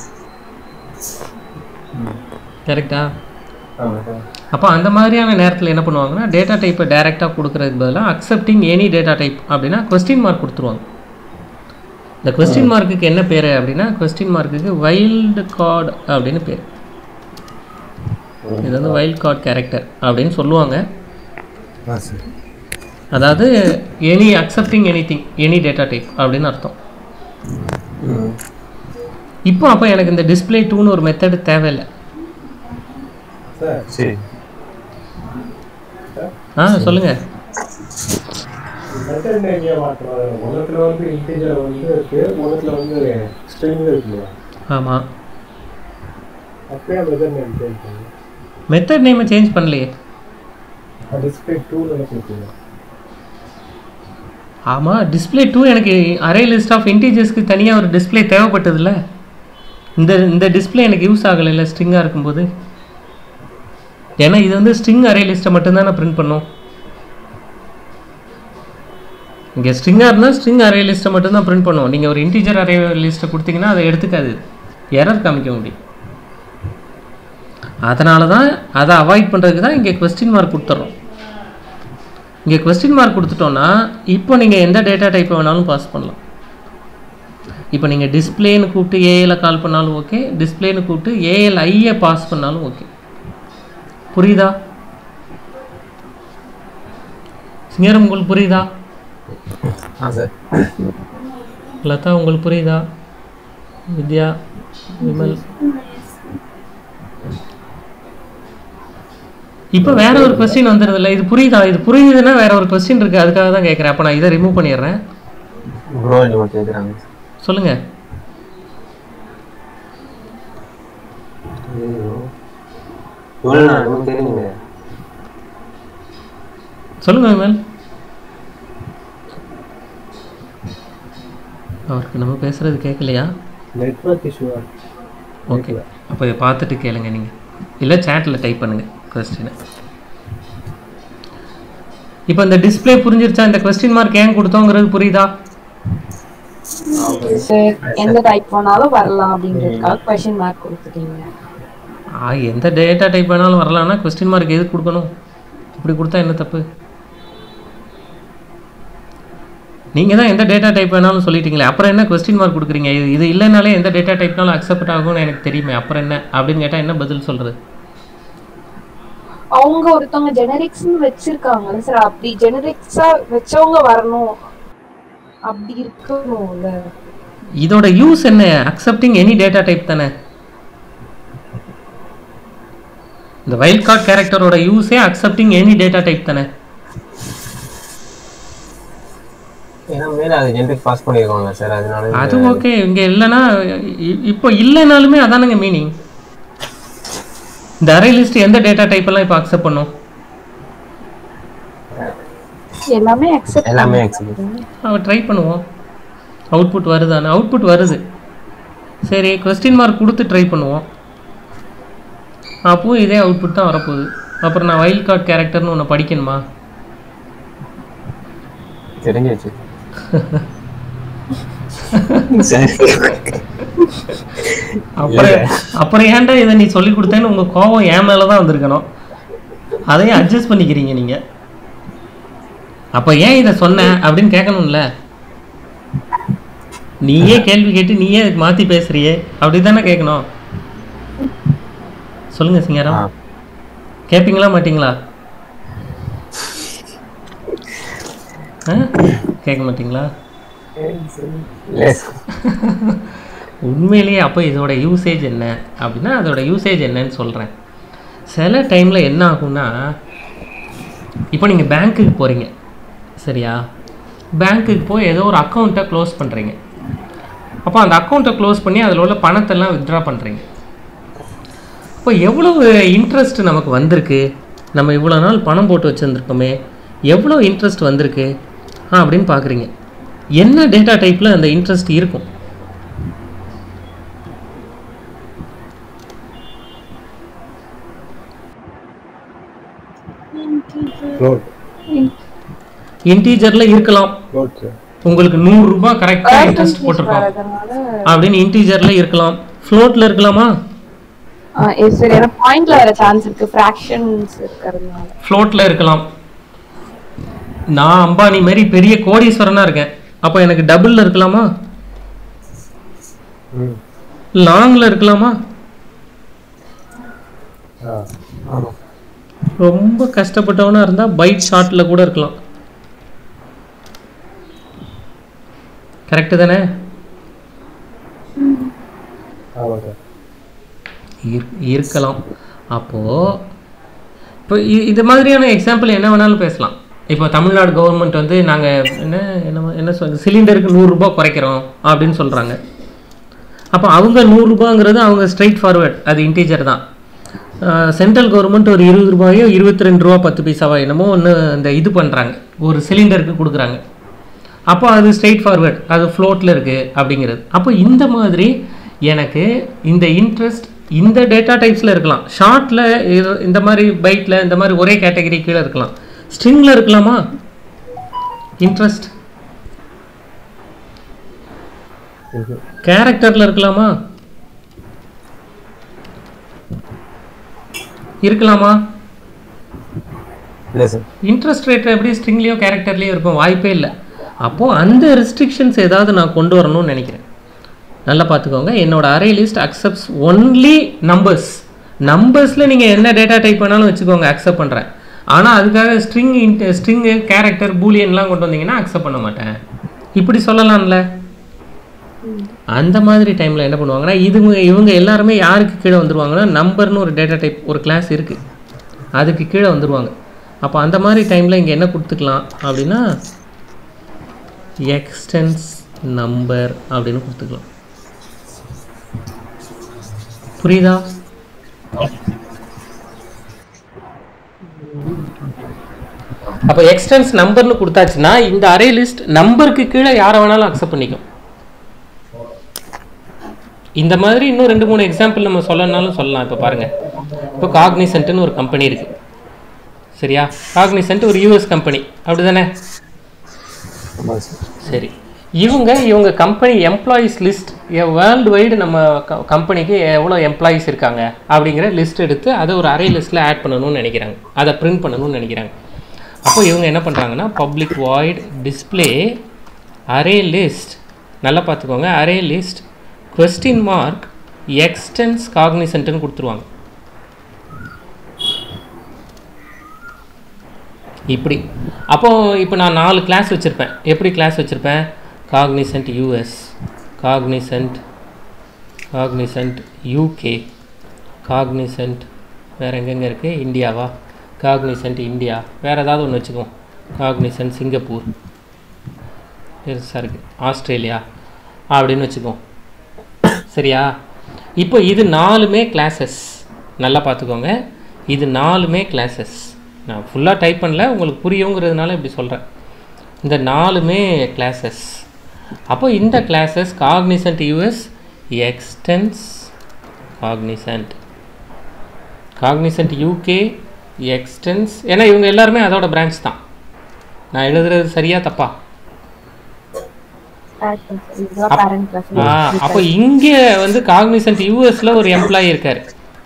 [SPEAKER 1] கரெக்டா
[SPEAKER 3] ஆமாம் சார்
[SPEAKER 1] அப்போ அந்த மாதிரியான நேரத்தில் என்ன பண்ணுவாங்கன்னா டேட்டா டைப்பை டைரெக்டாக கொடுக்கறதுக்கு பதிலாக அக்செப்டிங் எனி டேட்டா டைப் அப்படின்னா கொஸ்டின் மார்க் கொடுத்துருவாங்க இந்த கொஸ்டின் மார்க்குக்கு என்ன பேர் அப்படின்னா கொஸ்டின் மார்க்குக்கு வைல்டு கார்டு அப்படின்னு பேர் இது வந்து வைல்ட் கார்டு கேரக்டர் அப்படின்னு சொல்லுவாங்க
[SPEAKER 5] ஆ சரி
[SPEAKER 1] அதாவது any accepting anything any data type அப்படின்னு அர்த்தம்
[SPEAKER 3] ம்
[SPEAKER 1] இப்போ அப்போ எனக்கு இந்த டிஸ்ப்ளே டூன்னு ஒரு மெத்தடு தேவையில்லை
[SPEAKER 5] சார்
[SPEAKER 3] சரி
[SPEAKER 1] ஆ சொல்லுங்கள்
[SPEAKER 5] மெத்தட் எங்கேயா மாற்றோம் ஒன்றத்தில் வந்து இன்டீஜர் வந்து இருக்கு ஒன்றத்தில் வந்து ஸ்ட்ரிங் இருக்கு இல்லையா
[SPEAKER 1] ஆமாம்
[SPEAKER 5] அப்படியே மெத்தட் நேம் சேஞ்ச் பண்ணி
[SPEAKER 1] மெத்தட் நேமை சேஞ்ச் பண்ணலையே
[SPEAKER 5] டிஸ்பிளே டூ நினைச்சிருக்கீங்க
[SPEAKER 1] ஆமாம் டிஸ்ப்ளே டூ எனக்கு அரே லிஸ்ட் ஆஃப் இன்டீஜர்ஸ்க்கு தனியாக ஒரு டிஸ்ப்ளே தேவைப்பட்டதில்ல இந்த இந்த டிஸ்ப்ளே எனக்கு யூஸ் ஆகலைல்ல ஸ்ட்ரிங்காக இருக்கும்போது ஏன்னா இது வந்து ஸ்ட்ரிங் அரே லிஸ்ட்டை மட்டும்தான் நான் பிரிண்ட் பண்ணும் இங்கே ஸ்ட்ரிங்காக இருந்தால் ஸ்ட்ரிங் அரே லிஸ்ட்டை மட்டும்தான் பிரிண்ட் பண்ணுவோம் நீங்கள் ஒரு இன்டீஜர் அரே லிஸ்ட்டை கொடுத்தீங்கன்னா அதை எடுத்துக்காது எரர் காமிக்க முடியும் அதனால தான் அதை அவாய்ட் பண்ணுறதுக்கு தான் இங்கே கொஸ்டின் மார்க் கொடுத்துட்றோம் இங்கே கொஸ்டின் மார்க் கொடுத்துட்டோன்னா இப்போ நீங்கள் எந்த டேட்டா டைப்பை வேணாலும் பாஸ் பண்ணலாம் இப்போ நீங்கள் டிஸ்பிளேன்னு கூப்பிட்டு ஏஏல கால் பண்ணாலும் ஓகே டிஸ்பிளேன்னு கூப்பிட்டு ஏஎல் ஐயை பாஸ் பண்ணாலும் ஓகே புரியுதா சிங்கரம் உங்களுக்கு புரியுதா
[SPEAKER 3] ஆ சார்
[SPEAKER 1] லதா உங்களுக்கு புரியுதா வித்யா விமல் இப்போ வேற ஒரு கொஸ்டின் வந்துடுதுல்ல இது புரியுதா இது புரியுதுன்னா வேற ஒரு கொஸ்டின் இருக்கு அதுக்காக தான் கேட்குறேன் அப்போ நான் இதை ரிமூவ் பண்ணிடுறேன்
[SPEAKER 3] ப்ரோ என்னமோ கேட்குறாங்க
[SPEAKER 1] சொல்லுங்க
[SPEAKER 3] இவ்வளோ நான் என்னமோ தெரியுங்க
[SPEAKER 1] சொல்லுங்க விமல் அவருக்கு நம்ம பேசுறது கேட்கலையா
[SPEAKER 5] நெட்ஒர்க் இஷ்யூவா
[SPEAKER 1] ஓகே அப்போ இதை பார்த்துட்டு கேளுங்க நீங்கள் இல்லை சேட்டில் டைப் பண்ணுங்க கொஸ்டினை இப்போ இந்த டிஸ்ப்ளே புரிஞ்சிருச்சா இந்த கொஸ்டின் மார்க் ஏன் கொடுத்தோங்கிறது புரியுதா
[SPEAKER 4] சார் எந்த டைப் வேணாலும் வரலாம் அப்படின்றதுக்காக கொஸ்டின் மார்க் கொடுத்துட்டீங்க
[SPEAKER 1] ஆ எந்த டேட்டா டைப் வேணாலும் வரலாம்னா கொஸ்டின் மார்க் எதுக்கு கொடுக்கணும் இப்படி கொடுத்தா என்ன தப்பு நீங்கள் தான் எந்த டேட்டா டைப் வேணாலும் சொல்லிட்டீங்களே அப்புறம் என்ன கொஸ்டின் மார்க் கொடுக்குறீங்க இது இது இல்லைனாலே எந்த டேட்டா டைப்னாலும் அக்செப்ட் ஆகும்னு எனக்கு தெரியுமே அப்புறம் என்ன அப்படின்னு கேட்டால் என்ன பதில் சொல்கிறது
[SPEAKER 4] அவங்க ஒருத்தவங்க ஜெனரிக்ஸ்னு வச்சிருக்காங்கல்ல சார் அப்படி ஜெனரிக்ஸா வச்சவங்க வரணும் அப்படி இருக்கணும்ல
[SPEAKER 1] இதோட யூஸ் என்ன அக்செப்டிங் எனி டேட்டா டைப் தானே இந்த வைல்ட் கார்ட் கேரக்டரோட யூஸே அக்செப்டிங் எனி டேட்டா டைப் தானே
[SPEAKER 3] ஏன்னா மேலே அது ஜென்ரிக் பாஸ் பண்ணியிருக்கோங்க சார் அதனால
[SPEAKER 1] அது ஓகே இங்கே இல்லைன்னா இ- இப்போ இல்லைனாலுமே அதானுங்க மீனிங் இந்த அரே லிஸ்ட் எந்த டேட்டா டைப் எல்லாம் இப்போ அக்செப்ட் பண்ணும்
[SPEAKER 4] எல்லாமே அக்செப்ட்
[SPEAKER 3] எல்லாமே accept.
[SPEAKER 1] அவ ட்ரை பண்ணுவோம் அவுட்புட் வருதானே அவுட்புட் வருது சரி கொஸ்டின் மார்க் கொடுத்து ட்ரை பண்ணுவோம் அப்போவும் இதே அவுட்புட் தான் வரப்போகுது அப்புறம் நான் வைல்ட் கார்ட் கேரக்டர்னு ஒன்று படிக்கணுமா
[SPEAKER 3] தெரிஞ்சிச்சு சரி
[SPEAKER 1] அப்புறம் அப்புறம் ஏன்டா இதை நீ சொல்லி கொடுத்தேன்னு உங்கள் கோபம் என் மேலே தான் வந்திருக்கணும் அதையும் அட்ஜஸ்ட் பண்ணிக்கிறீங்க நீங்கள் அப்போ ஏன் இதை சொன்ன அப்படின்னு கேட்கணும்ல நீயே கேள்வி கேட்டு நீயே இதுக்கு மாற்றி பேசுறியே அப்படி தானே கேட்கணும் சொல்லுங்க சிங்காரம்
[SPEAKER 3] ஆ.
[SPEAKER 1] கேட்பீங்களா மாட்டீங்களா ஆ? கேட்க மாட்டீங்களா
[SPEAKER 3] இல்லை
[SPEAKER 1] உண்மையிலேயே அப்போ இதோட யூசேஜ் என்ன அப்படின்னா அதோட யூசேஜ் என்னன்னு சொல்கிறேன் சில டைமில் என்ன ஆகும்னா இப்போ நீங்கள் பேங்க்குக்கு போகிறீங்க சரியா பேங்க்குக்கு போய் ஏதோ ஒரு அக்கௌண்ட்டை க்ளோஸ் பண்ணுறீங்க அப்போ அந்த அக்கௌண்ட்டை க்ளோஸ் பண்ணி அதில் உள்ள பணத்தெல்லாம் வித்ட்ரா பண்ணுறீங்க அப்போ எவ்வளவு இன்ட்ரெஸ்ட் நமக்கு வந்திருக்கு நம்ம இவ்வளோ நாள் பணம் போட்டு வச்சுருந்துருக்கோமே எவ்வளோ இன்ட்ரெஸ்ட் வந்திருக்கு ஆ அப்படின்னு பார்க்குறீங்க என்ன டேட்டா டைப்பில் அந்த இன்ட்ரெஸ்ட் இருக்கும்
[SPEAKER 5] ஃப்ளோட்
[SPEAKER 1] இன்டீஜரில் இருக்கலாம்
[SPEAKER 5] ஃப்ளோட் சார்
[SPEAKER 1] உங்களுக்கு நூறுரூபா கரெக்டாக இன்ட்ரெஸ்ட் போட்டிருக்கோம்
[SPEAKER 4] வரதுனால
[SPEAKER 1] அப்படின்னு இன்டீஜரில் இருக்கலாம் ஃப்ளோட்டில் இருக்கலாமா
[SPEAKER 4] சரி ஏன்னா பாயிண்ட்ல வர சான்ஸ் இருக்கு ஃபிராக்ஷன்ஸ் இருக்கிறதுனால
[SPEAKER 1] ஃப்ளோட்டில் இருக்கலாம் நான் அம்பானி மாதிரி பெரிய கோடீஸ்வரனா இருக்கேன் அப்போ எனக்கு டபுளில் இருக்கலாமா
[SPEAKER 5] ம்
[SPEAKER 1] லாங்கில் இருக்கலாமா
[SPEAKER 5] ஆ
[SPEAKER 3] ஆமாம்
[SPEAKER 1] ரொம்ப கஷ்டப்பட்டவனா இருந்தால் பைட் ஷார்ட்டில் கூட இருக்கலாம் கரெக்டு தானே
[SPEAKER 5] ஆமாம் சார்
[SPEAKER 1] இரு- இருக்கலாம் அப்போது இப்போ இ- இது மாதிரியான எக்ஸாம்பிள் என்ன வேணாலும் பேசலாம் இப்போ தமிழ்நாடு கவர்மெண்ட் வந்து நாங்கள் என்ன என்ன என்ன சொல் சிலிண்டருக்கு நூறுரூபா குறைக்கிறோம் அப்படின்னு சொல்கிறாங்க அப்போ அவங்க நூறுரூபாங்கிறது அவங்க ஸ்ட்ரைட் ஃபார்வர்ட் அது இன்டீஜர் தான் சென்ட்ரல் கவர்மெண்ட் ஒரு இருபது ரூபாயோ இருபத்தி ரெண்டு ரூபா பத்து பைசாவோ என்னமோ ஒன்று இந்த இது பண்ணுறாங்க ஒரு சிலிண்டருக்கு கொடுக்குறாங்க அப்போ அது ஸ்ட்ரெயிட் ஃபார்வர்ட் அது ஃப்ளோட்டில் இருக்குது அப்படிங்கிறது அப்போ இந்த மாதிரி எனக்கு இந்த இன்ட்ரெஸ்ட் இந்த டேட்டா டைப்ஸில் இருக்கலாம் ஷார்ட்டில் இந்த மாதிரி பைட்டில் இந்த மாதிரி ஒரே கேட்டகரி கீழே இருக்கலாம் ஸ்ட்ரிங்கில் இருக்கலாமா இன்ட்ரெஸ்ட்
[SPEAKER 5] இருக்கு
[SPEAKER 1] கேரக்டரில் இருக்கலாமா இருக்கலாமா
[SPEAKER 3] இல்லை சார்
[SPEAKER 1] இன்ட்ரெஸ்ட் ரேட் எப்படி ஸ்ட்ரிங்லேயோ கேரக்டர்லேயோ இருக்கும் வாய்ப்பே இல்லை அப்போது அந்த ரெஸ்ட்ரிக்ஷன்ஸ் ஏதாவது நான் கொண்டு வரணும்னு நினைக்கிறேன் நல்லா பார்த்துக்கோங்க என்னோட array list accepts only numbers நம்பர்ஸில் நீங்கள் என்ன டேட்டா டைப் வேணாலும் வச்சுக்கோங்க அக்செப்ட் பண்ணுறேன் ஆனால் அதுக்காக ஸ்ட்ரிங் ஸ்ட்ரிங்கு கேரக்டர் பூலியன்லாம் கொண்டு வந்தீங்கன்னா அக்செப்ட் பண்ண மாட்டேன் இப்படி சொல்லலாம்ல அந்த மாதிரி டைமில் என்ன பண்ணுவாங்கன்னா இதுங்க இவங்க எல்லாருமே யாருக்கு கீழே வந்துருவாங்கன்னா நம்பர்னு ஒரு டேட்டா டைப் ஒரு கிளாஸ் இருக்குது அதுக்கு கீழே வந்துருவாங்க அப்போ அந்த மாதிரி டைமில் இங்கே என்ன கொடுத்துக்கலாம் அப்படின்னா எக்ஸ்டென்ஸ் நம்பர் அப்படின்னு கொடுத்துக்கலாம் புரியுதா அப்போ எக்ஸ்டென்ஸ் நம்பர்னு கொடுத்தாச்சுன்னா இந்த அரே லிஸ்ட் நம்பருக்கு கீழே யாரை வேணாலும் அக்செப்ட் பண்ணிக்கும் இந்த மாதிரி இன்னும் ரெண்டு மூணு எக்ஸாம்பிள் நம்ம சொல்லணும்னாலும் சொல்லலாம் இப்போ பாருங்க இப்போ காக்னிசன்ட்னு ஒரு கம்பெனி இருக்கு சரியா காக்னிசன்ட் ஒரு யூஎஸ் கம்பெனி அப்படிதானே
[SPEAKER 3] ஆமாம் சார்
[SPEAKER 1] சரி இவங்க இவங்க company employees list worldwide நம்ம கம்பெனிக்கு எவ்வளோ எம்ப்ளாயீஸ் இருக்காங்க அப்படிங்கிற லிஸ்ட் எடுத்து அதை ஒரு அரே லிஸ்ட்டில் ஆட் பண்ணணும்னு நினைக்கிறாங்க அதை பிரிண்ட் பண்ணணும்னு நினைக்கிறாங்க அப்போ இவங்க என்ன பண்ணுறாங்கன்னா public void display array list நல்லா பார்த்துக்கோங்க array list question mark extends காக்னிசன்ட்னு கொடுத்துருவாங்க இப்படி அப்போ இப்போ நான் நாலு கிளாஸ் வச்சுருப்பேன் எப்படி கிளாஸ் வச்சுருப்பேன் Cognizant US Cognizant Cognizant UK Cognizant வேறு எங்கெங்கே இருக்குது இந்தியாவா காக்னிசன்ட் இந்தியா வேறு ஏதாவது ஒன்று வச்சுக்குவோம் காக்னிசன்ட் சிங்கப்பூர் பெருசாக இருக்குது ஆஸ்திரேலியா அப்படின்னு வச்சுக்குவோம் சரியா இப்போ இது நாலுமே கிளாஸஸ் நல்லா பார்த்துக்கோங்க இது நாலுமே கிளாஸஸ் நான் ஃபுல்லாக டைப் பண்ணல உங்களுக்கு புரியுங்கிறதுனால இப்படி சொல்கிறேன் இந்த நாலுமே கிளாஸஸ் அப்போ இந்த classes Cognizant US extends Cognizant Cognizant UK extends ஏன்னா இவங்க எல்லாருமே அதோட பிரான்ச் தான் நான் எழுதுறது சரியா தப்பா
[SPEAKER 4] இதுதான் பேரண்ட் கிளாஸ்
[SPEAKER 1] ஆ அப்போ இங்கே வந்து காக்னிசன்ட் யூஎஸ்ல ஒரு எம்ப்ளாயி இருக்கார்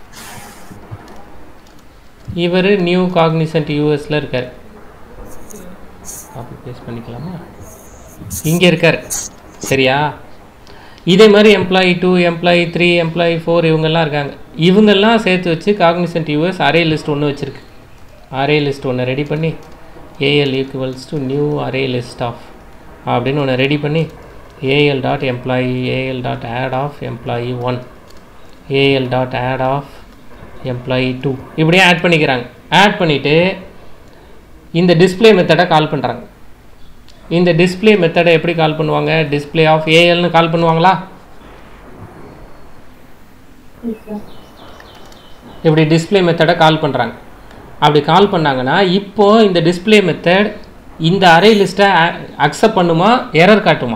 [SPEAKER 1] இவர் நியூ காக்னிசன்ட் யூஎஸ்ல இருக்கார் காப்பி பேஸ்ட் பண்ணிக்கலாமா இங்கே இருக்கார் சரியா இதே மாதிரி employee two employee three employee four இவங்கெல்லாம் இருக்காங்க இவங்கெல்லாம் சேர்த்து வச்சு காக்னிசன்ட் யூஎஸ் அரே லிஸ்ட் ஒன்று வச்சுருக்கு அரே லிஸ்ட் ஒன்று ரெடி பண்ணி AL equals to new array list of அப்படின்னு ஒன்று ரெடி பண்ணி AL dot employee AL dot add of employee one AL dot add of employee two இப்படியே ஆட் பண்ணிக்கிறாங்க add பண்ணிவிட்டு இந்த டிஸ்ப்ளே மெத்தடை கால் பண்ணுறாங்க இந்த டிஸ்ப்ளே மெத்தடை எப்படி கால் பண்ணுவாங்க டிஸ்ப்ளே ஆஃப் ஏஎல்னு கால் பண்ணுவாங்களா இப்படி டிஸ்ப்ளே மெத்தடை கால் பண்ணுறாங்க அப்படி கால் பண்ணாங்கன்னா இப்போ இந்த டிஸ்ப்ளே மெத்தட் இந்த அரே லிஸ்ட்டை அக்செப்ட் பண்ணுமா எரர் காட்டுமா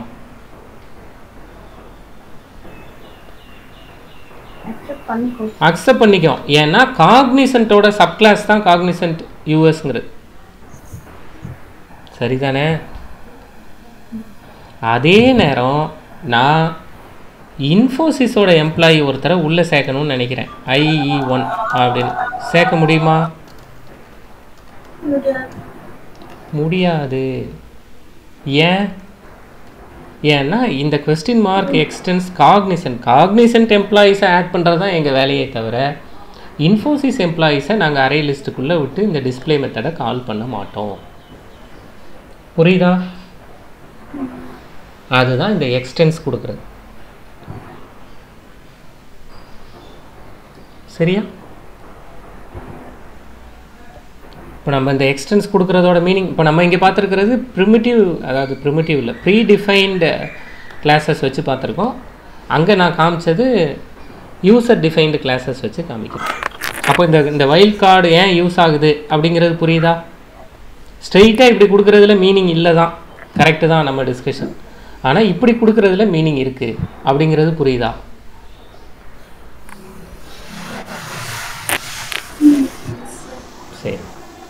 [SPEAKER 4] அக்செப்ட் பண்ணிக்கோ
[SPEAKER 1] அக்செப்ட் பண்ணிக்கும் ஏன்னா காக்னிசன்ட்டோட சப்கிளாஸ் தான் காக்னிசன்ட் யூஎஸ்ங்கிறது சரிதானே அதே நேரம் நான் இன்ஃபோசிஸோட எம்ப்ளாயி ஒருத்தரை உள்ளே சேர்க்கணும்னு நினைக்கிறேன் ஐஇ ஒன் அப்படின்னு சேர்க்க முடியுமா
[SPEAKER 2] முடியாது
[SPEAKER 1] முடியாது ஏன் ஏன்னா இந்த question mark extends Cognizant Cognizant எம்ப்ளாயீஸை ஆட் பண்ணுறது தான் எங்கள் வேலையே தவிர இன்ஃபோசிஸ் எம்ப்ளாயீஸை நாங்கள் அரே லிஸ்ட்டுக்குள்ளே விட்டு இந்த டிஸ்ப்ளே மெத்தடை கால் பண்ண மாட்டோம் புரியுதா அதுதான் இந்த எக்ஸ்டென்ஸ் கொடுக்குறது சரியா இப்போ நம்ம இந்த எக்ஸ்டென்ஸ் கொடுக்குறதோட மீனிங் இப்போ நம்ம இங்கே பார்த்துருக்கிறது ப்ரிமிட்டிவ் அதாவது ப்ரிமிட்டிவ் இல்லை ப்ரீ டிஃபைன்டு கிளாஸஸ் வச்சு பார்த்துருக்கோம் அங்கே நான் காமிச்சது யூசர் டிஃபைன்டு கிளாஸஸ் வச்சு காமிக்கிறேன் அப்போ இந்த இந்த வைல்ட் கார்டு ஏன் யூஸ் ஆகுது அப்படிங்கிறது புரியுதா ஸ்ட்ரெயிட்டாக இப்படி கொடுக்குறதுல மீனிங் இல்லை தான் கரெக்டு தான் நம்ம டிஸ்கஷன் ஆனால் இப்படி கொடுக்குறதுல மீனிங் இருக்குது அப்படிங்கிறது புரியுதா சரி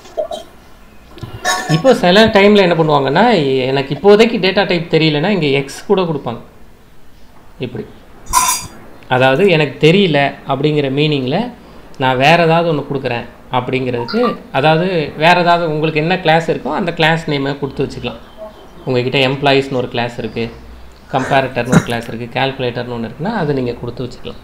[SPEAKER 1] இப்போ சில டைமில் என்ன பண்ணுவாங்கன்னா எனக்கு இப்போதைக்கு டேட்டா டைப் தெரியலனா இங்கே எக்ஸ் கூட கொடுப்பாங்க இப்படி அதாவது எனக்கு தெரியல அப்படிங்கிற மீனிங்கில் நான் வேறு ஏதாவது ஒன்று கொடுக்குறேன் அப்படிங்கிறதுக்கு அதாவது வேறு ஏதாவது உங்களுக்கு என்ன கிளாஸ் இருக்கோ அந்த கிளாஸ் நேமை கொடுத்து வச்சுக்கலாம் உங்ககிட்ட எம்ப்ளாயீஸ்னு ஒரு கிளாஸ் இருக்குது கம்பேரட்டர்னு ஒரு கிளாஸ் இருக்குது கால்குலேட்டர்னு ஒன்று இருக்குன்னா அதை நீங்கள் கொடுத்து வச்சுக்கலாம்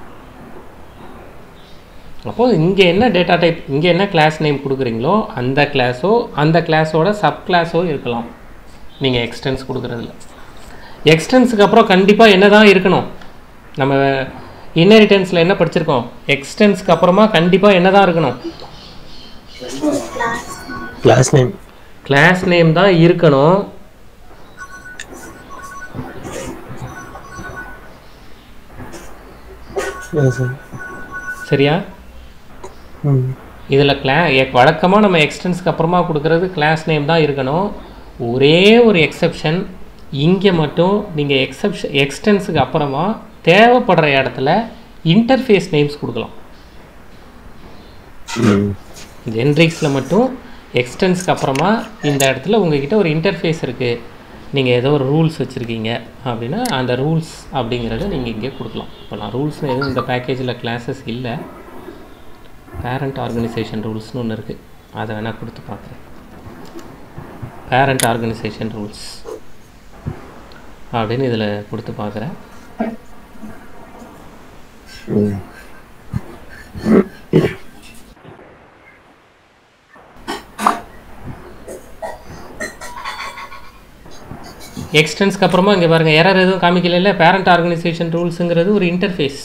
[SPEAKER 1] அப்போது இங்கே என்ன டேட்டா டைப் இங்கே என்ன கிளாஸ் நேம் கொடுக்குறீங்களோ அந்த கிளாஸோ அந்த கிளாஸோட சப் கிளாஸோ இருக்கலாம் நீங்கள் எக்ஸ்டென்ஸ் கொடுக்குறதுல எக்ஸ்டென்ஸுக்கு அப்புறம் கண்டிப்பாக என்ன தான் இருக்கணும் நம்ம இன்னெரிட்டன்ஸில் என்ன படிச்சிருக்கோம் எக்ஸ்டென்ஸ்க்கு அப்புறமா கண்டிப்பாக என்ன தான் இருக்கணும்
[SPEAKER 3] கிளாஸ் நேம்
[SPEAKER 1] கிளாஸ் நேம் தான் இருக்கணும்
[SPEAKER 3] சார்
[SPEAKER 1] சரியா
[SPEAKER 3] ம்
[SPEAKER 1] இதில் கிளா வழக்கமாக நம்ம எக்ஸ்டென்ஸ்க்கு அப்புறமா கொடுக்குறது கிளாஸ் நேம் தான் இருக்கணும் ஒரே ஒரு எக்ஸெப்ஷன் இங்கே மட்டும் நீங்கள் எக்ஸப்ஷன் எக்ஸ்டென்ஸுக்கு அப்புறமா தேவைப்படுற இடத்துல இன்டர்ஃபேஸ் நேம்ஸ் கொடுக்கலாம்
[SPEAKER 3] ம்
[SPEAKER 1] ஜென்ரிக்ஸில் மட்டும் எக்ஸ்டென்ஸ்க்கு அப்புறமா இந்த இடத்துல உங்ககிட்ட ஒரு இன்டர்ஃபேஸ் இருக்குது நீங்கள் ஏதோ ஒரு ரூல்ஸ் வச்சுருக்கீங்க அப்படின்னா அந்த ரூல்ஸ் அப்படிங்கிறத நீங்கள் இங்கே கொடுக்கலாம் இப்போ நான் ரூல்ஸ் எதுவும் இந்த பேக்கேஜில் கிளாஸஸ் இல்லை பேரண்ட் ஆர்கனைசேஷன் ரூல்ஸ்னு ஒன்று இருக்குது அதை வேணால் கொடுத்து பார்க்குறேன் பேரண்ட் ஆர்கனைசேஷன் ரூல்ஸ் அப்படின்னு இதில் கொடுத்து பார்க்குறேன்
[SPEAKER 3] ம்
[SPEAKER 1] எக்ஸ்டென்ஸ்க்கு அப்புறமா இங்கே பாருங்கள் எரர் எதுவும் காமிக்கல பேரண்ட் ஆர்கனைசேஷன் ரூல்ஸுங்கிறது ஒரு இன்டர்ஃபேஸ்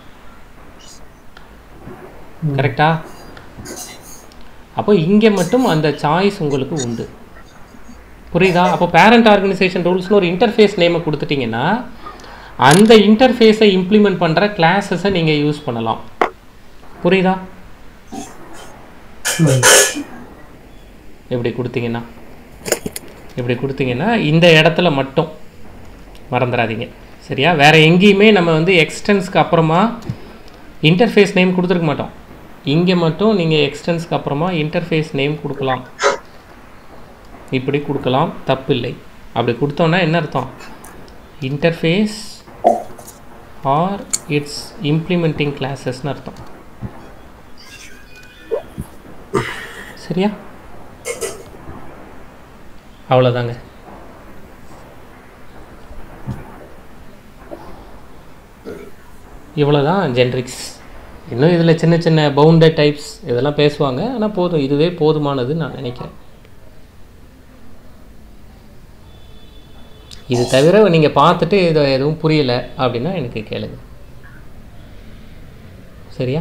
[SPEAKER 1] கரெக்டா அப்போ இங்கே மட்டும் அந்த சாய்ஸ் உங்களுக்கு உண்டு புரியுதா அப்போ பேரண்ட் ஆர்கனைசேஷன் ரூல்ஸ்னு ஒரு இன்டர்ஃபேஸ் நேமை கொடுத்துட்டீங்கன்னா அந்த இன்டர்ஃபேஸை இம்ப்ளிமெண்ட் பண்ணுற கிளாஸஸை நீங்கள் யூஸ் பண்ணலாம் புரியுதா இப்படி கொடுத்தீங்கன்னா இப்படி கொடுத்தீங்கன்னா இந்த இடத்துல மட்டும் மறந்துடாதீங்க சரியா வேறு எங்கேயுமே நம்ம வந்து எக்ஸ்டென்ஸ்க்கு அப்புறமா இன்டர்ஃபேஸ் நேம் கொடுத்துருக்க மாட்டோம் இங்கே மட்டும் நீங்கள் எக்ஸ்டென்ஸ்க்கு அப்புறமா இன்டர்ஃபேஸ் நேம் கொடுக்கலாம் இப்படி கொடுக்கலாம் தப்பு இல்லை அப்படி கொடுத்தோன்னா என்ன அர்த்தம் இன்டர்ஃபேஸ் ஆர் இட்ஸ் இம்ப்ளிமெண்டிங் கிளாஸஸ்னு அர்த்தம் சரியா அவ்வளோதாங்க இவ்வளோதான் ஜென்ரிக்ஸ் இன்னும் இதில் சின்ன சின்ன பவுண்டட் டைப்ஸ் இதெல்லாம் பேசுவாங்க ஆனால் போதும் இதுவே போதுமானதுன்னு நான் நினைக்கிறேன் இது தவிர நீங்கள் பார்த்துட்டு இதை எதுவும் புரியலை அப்படின்னா எனக்கு கேளுங்க சரியா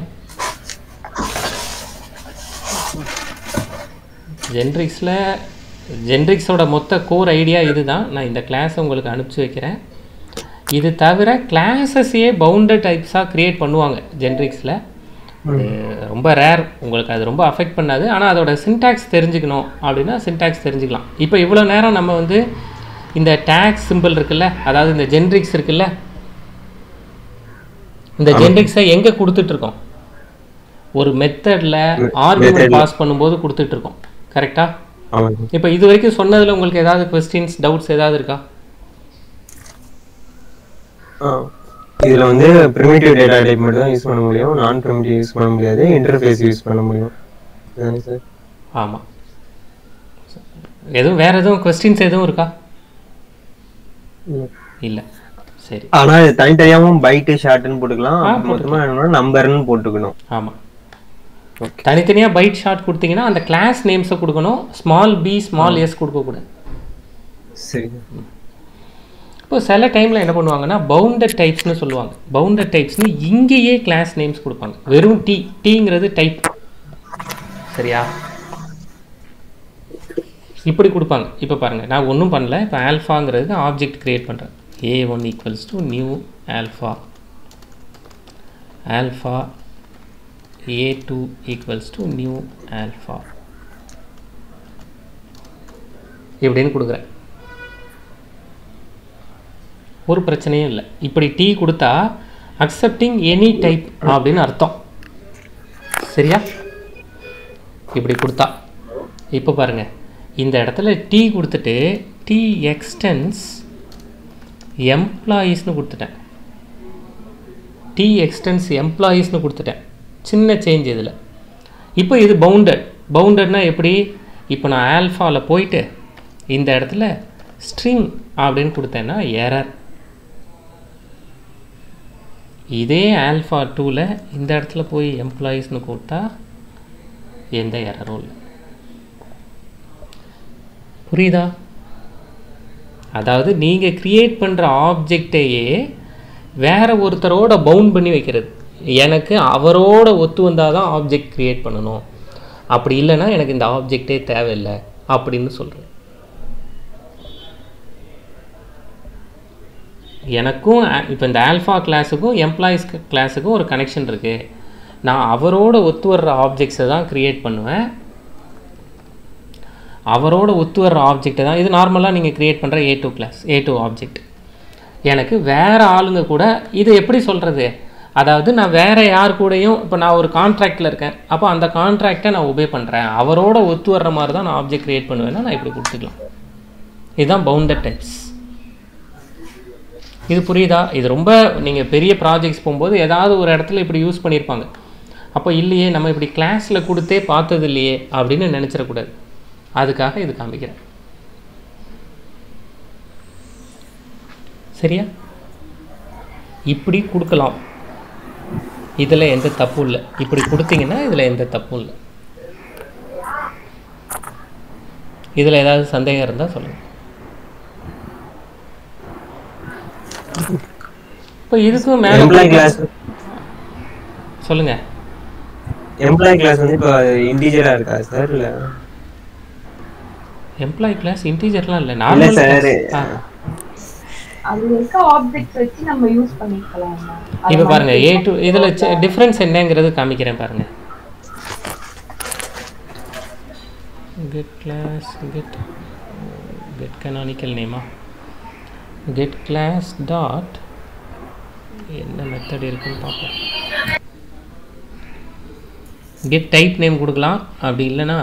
[SPEAKER 1] ஜென்ரிக்ஸில் ஜென்ரிக்ஸோட மொத்த கோர் ஐடியா இதுதான் நான் இந்த கிளாஸை உங்களுக்கு அனுப்பிச்சி வைக்கிறேன் இது தவிர கிளாஸஸையே பவுண்டட் டைப்ஸாக க்ரியேட் பண்ணுவாங்க ஜென்ரிக்ஸில் அது ரொம்ப ரேர் உங்களுக்கு அது ரொம்ப அஃபெக்ட் பண்ணாது ஆனால் அதோட சின்டாக்ஸ் தெரிஞ்சுக்கணும் அப்படின்னா சின்டாக்ஸ் தெரிஞ்சுக்கலாம் இப்போ இவ்வளோ நேரம் நம்ம வந்து இந்த டேக்ஸ் சிம்பிள் இருக்குல்ல அதாவது இந்த ஜென்ரிக்ஸ் இருக்குல்ல இந்த ஜென்ரிக்ஸை எங்கே கொடுத்துட்ருக்கோம் ஒரு மெத்தடில் ஆர்குமெண்ட் பாஸ் பண்ணும்போது கொடுத்துட்ருக்கோம் கரெக்டாக
[SPEAKER 3] ஆமாங்க சார்
[SPEAKER 1] இப்போ இது வரைக்கும் சொன்னதில் உங்களுக்கு ஏதாவது கொஸ்டின்ஸ் டவுட்ஸ் ஏதாவது இருக்கா
[SPEAKER 3] ஆ இதுல வந்து ப்ரிமிட்டிவ் டேட்டா டைப் மட்டும் தான் யூஸ் பண்ண முடியும் நான் ப்ரிமிட்டிவ் யூஸ் பண்ண முடியாது இன்டர்ஃபேஸ் யூஸ் பண்ண முடியும் அதானே சார்
[SPEAKER 1] ஆமாம் எதுவும் வேறு எதுவும் கொஸ்டின்ஸ் எதுவும் இருக்கா இல்லை சரி
[SPEAKER 3] ஆனா இது தனித்தனியாவும் பைட்டு ஷார்ட்னு போட்டுக்கலாம் அப்புறம் மொத்தமா என்னன்னா நம்பர்னு போட்டுக்கணும்
[SPEAKER 1] ஆமாம் தனித்தனியாக பைட் ஷார்ட் கொடுத்தீங்கன்னா அந்த கிளாஸ் நேம்ஸை கொடுக்கணும் ஸ்மால் பி ஸ்மால் எஸ் கொடுக்கக்கூடாது
[SPEAKER 3] சரி
[SPEAKER 1] இப்போ சில டைமில் என்ன பண்ணுவாங்கன்னா பவுண்டட் டைப்ஸ்னு சொல்லுவாங்க பவுண்டட் டைப்ஸ்னு இங்கேயே கிளாஸ் நேம்ஸ் கொடுப்பாங்க வெறும் டி டீங்கிறது டைப் சரியா இப்படி கொடுப்பாங்க இப்போ பாருங்கள் நான் ஒன்றும் பண்ணல இப்போ ஆல்ஃபாங்கிறது ஆப்ஜெக்ட் கிரியேட் பண்ணுறேன் A one equals to new Alpha Alpha A two equals to new Alpha இப்படின்னு கொடுக்குறேன் ஒரு பிரச்சனையும் இல்லை இப்படி டீ கொடுத்தா அக்செப்டிங் எனி டைப் அப்படின்னு அர்த்தம் சரியா இப்படி கொடுத்தா இப்போ பாருங்க இந்த இடத்துல டீ கொடுத்துட்டு டி எக்ஸ்டென்ஸ் எம்ப்ளாயீஸ்னு கொடுத்துட்டேன் டி எக்ஸ்டென்ஸ் எம்ப்ளாயீஸ்னு கொடுத்துட்டேன் சின்ன சேஞ்ச் இதில் இப்போ இது பவுண்டட் பவுண்டட்னா எப்படி இப்போ நான் ஆல்ஃபாவில் போயிட்டு இந்த இடத்துல ஸ்ட்ரிங் அப்படின்னு கொடுத்தேன்னா எரர் இதே ஆல்ஃபா டூவில் இந்த இடத்துல போய் எம்ப்ளாயீஸ்னு கொடுத்தா எந்த எரரும் இல்லை புரியுதா அதாவது நீங்கள் க்ரியேட் பண்ணுற ஆப்ஜெக்டையே வேற ஒருத்தரோட பவுண்ட் பண்ணி வைக்கிறது எனக்கு அவரோட ஒத்து வந்தால் தான் ஆப்ஜெக்ட் க்ரியேட் பண்ணணும் அப்படி இல்லைன்னா எனக்கு இந்த ஆப்ஜெக்டே தேவையில்லை அப்படின்னு சொல்கிறேன் எனக்கும் இப்போ இந்த ஆல்ஃபா கிளாஸுக்கும் எம்ப்ளாயீஸ் கிளாஸுக்கும் ஒரு கனெக்ஷன் இருக்குது நான் அவரோட ஒத்து வர்ற ஆப்ஜெக்ட்ஸை தான் க்ரியேட் பண்ணுவேன் அவரோட ஒத்து வர்ற ஆப்ஜெக்டை தான் இது நார்மலாக நீங்கள் க்ரியேட் பண்ணுற A two class A two object எனக்கு வேறு ஆளுங்க கூட இது எப்படி சொல்கிறது அதாவது நான் வேறு யார் கூடயும் இப்போ நான் ஒரு கான்ட்ராக்டில் இருக்கேன் அப்போ அந்த கான்ட்ராக்டை நான் ஒபே பண்ணுறேன் அவரோட ஒத்து வர்ற மாதிரி தான் நான் ஆப்ஜெக்ட் க்ரியேட் பண்ணுவேன்னா நான் இப்படி கொடுத்துக்கலாம் இதுதான் பவுண்டட் டைப்ஸ் இது புரியுதா இது ரொம்ப நீங்கள் பெரிய ப்ராஜெக்ட்ஸ் போகும்போது ஏதாவது ஒரு இடத்துல இப்படி யூஸ் பண்ணியிருப்பாங்க அப்போ இல்லையே நம்ம இப்படி கிளாஸில் கொடுத்தே பார்த்தது இல்லையே அப்படின்னு நினச்சிடக்கூடாது அதுக்காக இது காமிக்கிறேன் சரியா இப்படி கொடுக்கலாம் இதில் எந்த தப்பும் இல்லை இப்படி கொடுத்தீங்கன்னா இதில் எந்த தப்பும் இல்லை இதில் ஏதாவது சந்தேகம் இருந்தால் சொல்லுங்கள் இப்போ இதுக்கும்
[SPEAKER 3] எம்ப்ளாய்
[SPEAKER 1] மேலே
[SPEAKER 3] கிளாஸ்
[SPEAKER 1] சொல்லுங்கள்
[SPEAKER 3] எம்ப்ளாய் கிளாஸ் வந்து இப்போ இன்டீஜரா இருக்கா சார் இல்ல
[SPEAKER 1] எம்ப்ளாயி கிளாஸ் இன்டீஜர்லாம் இல்லை
[SPEAKER 3] இல்ல
[SPEAKER 1] நார்மல்
[SPEAKER 3] சார்
[SPEAKER 4] அதுல இருக்க ஆப்ஜெக்ட்ஸ் வச்சு நம்ம யூஸ் பண்ணிக்கலாம்
[SPEAKER 1] இப்போ பாருங்க ஏ டு இதில் டிஃப்ரென்ஸ் என்னங்கிறது காமிக்கிறேன் பாருங்க get class get get canonical நேமா கெட் கிளாஸ் டாட் என்ன மெத்தட் இருக்குன்னு பார்ப்போம் கெட் டைப் நேம் கொடுக்கலாம் அப்படி இல்லைன்னா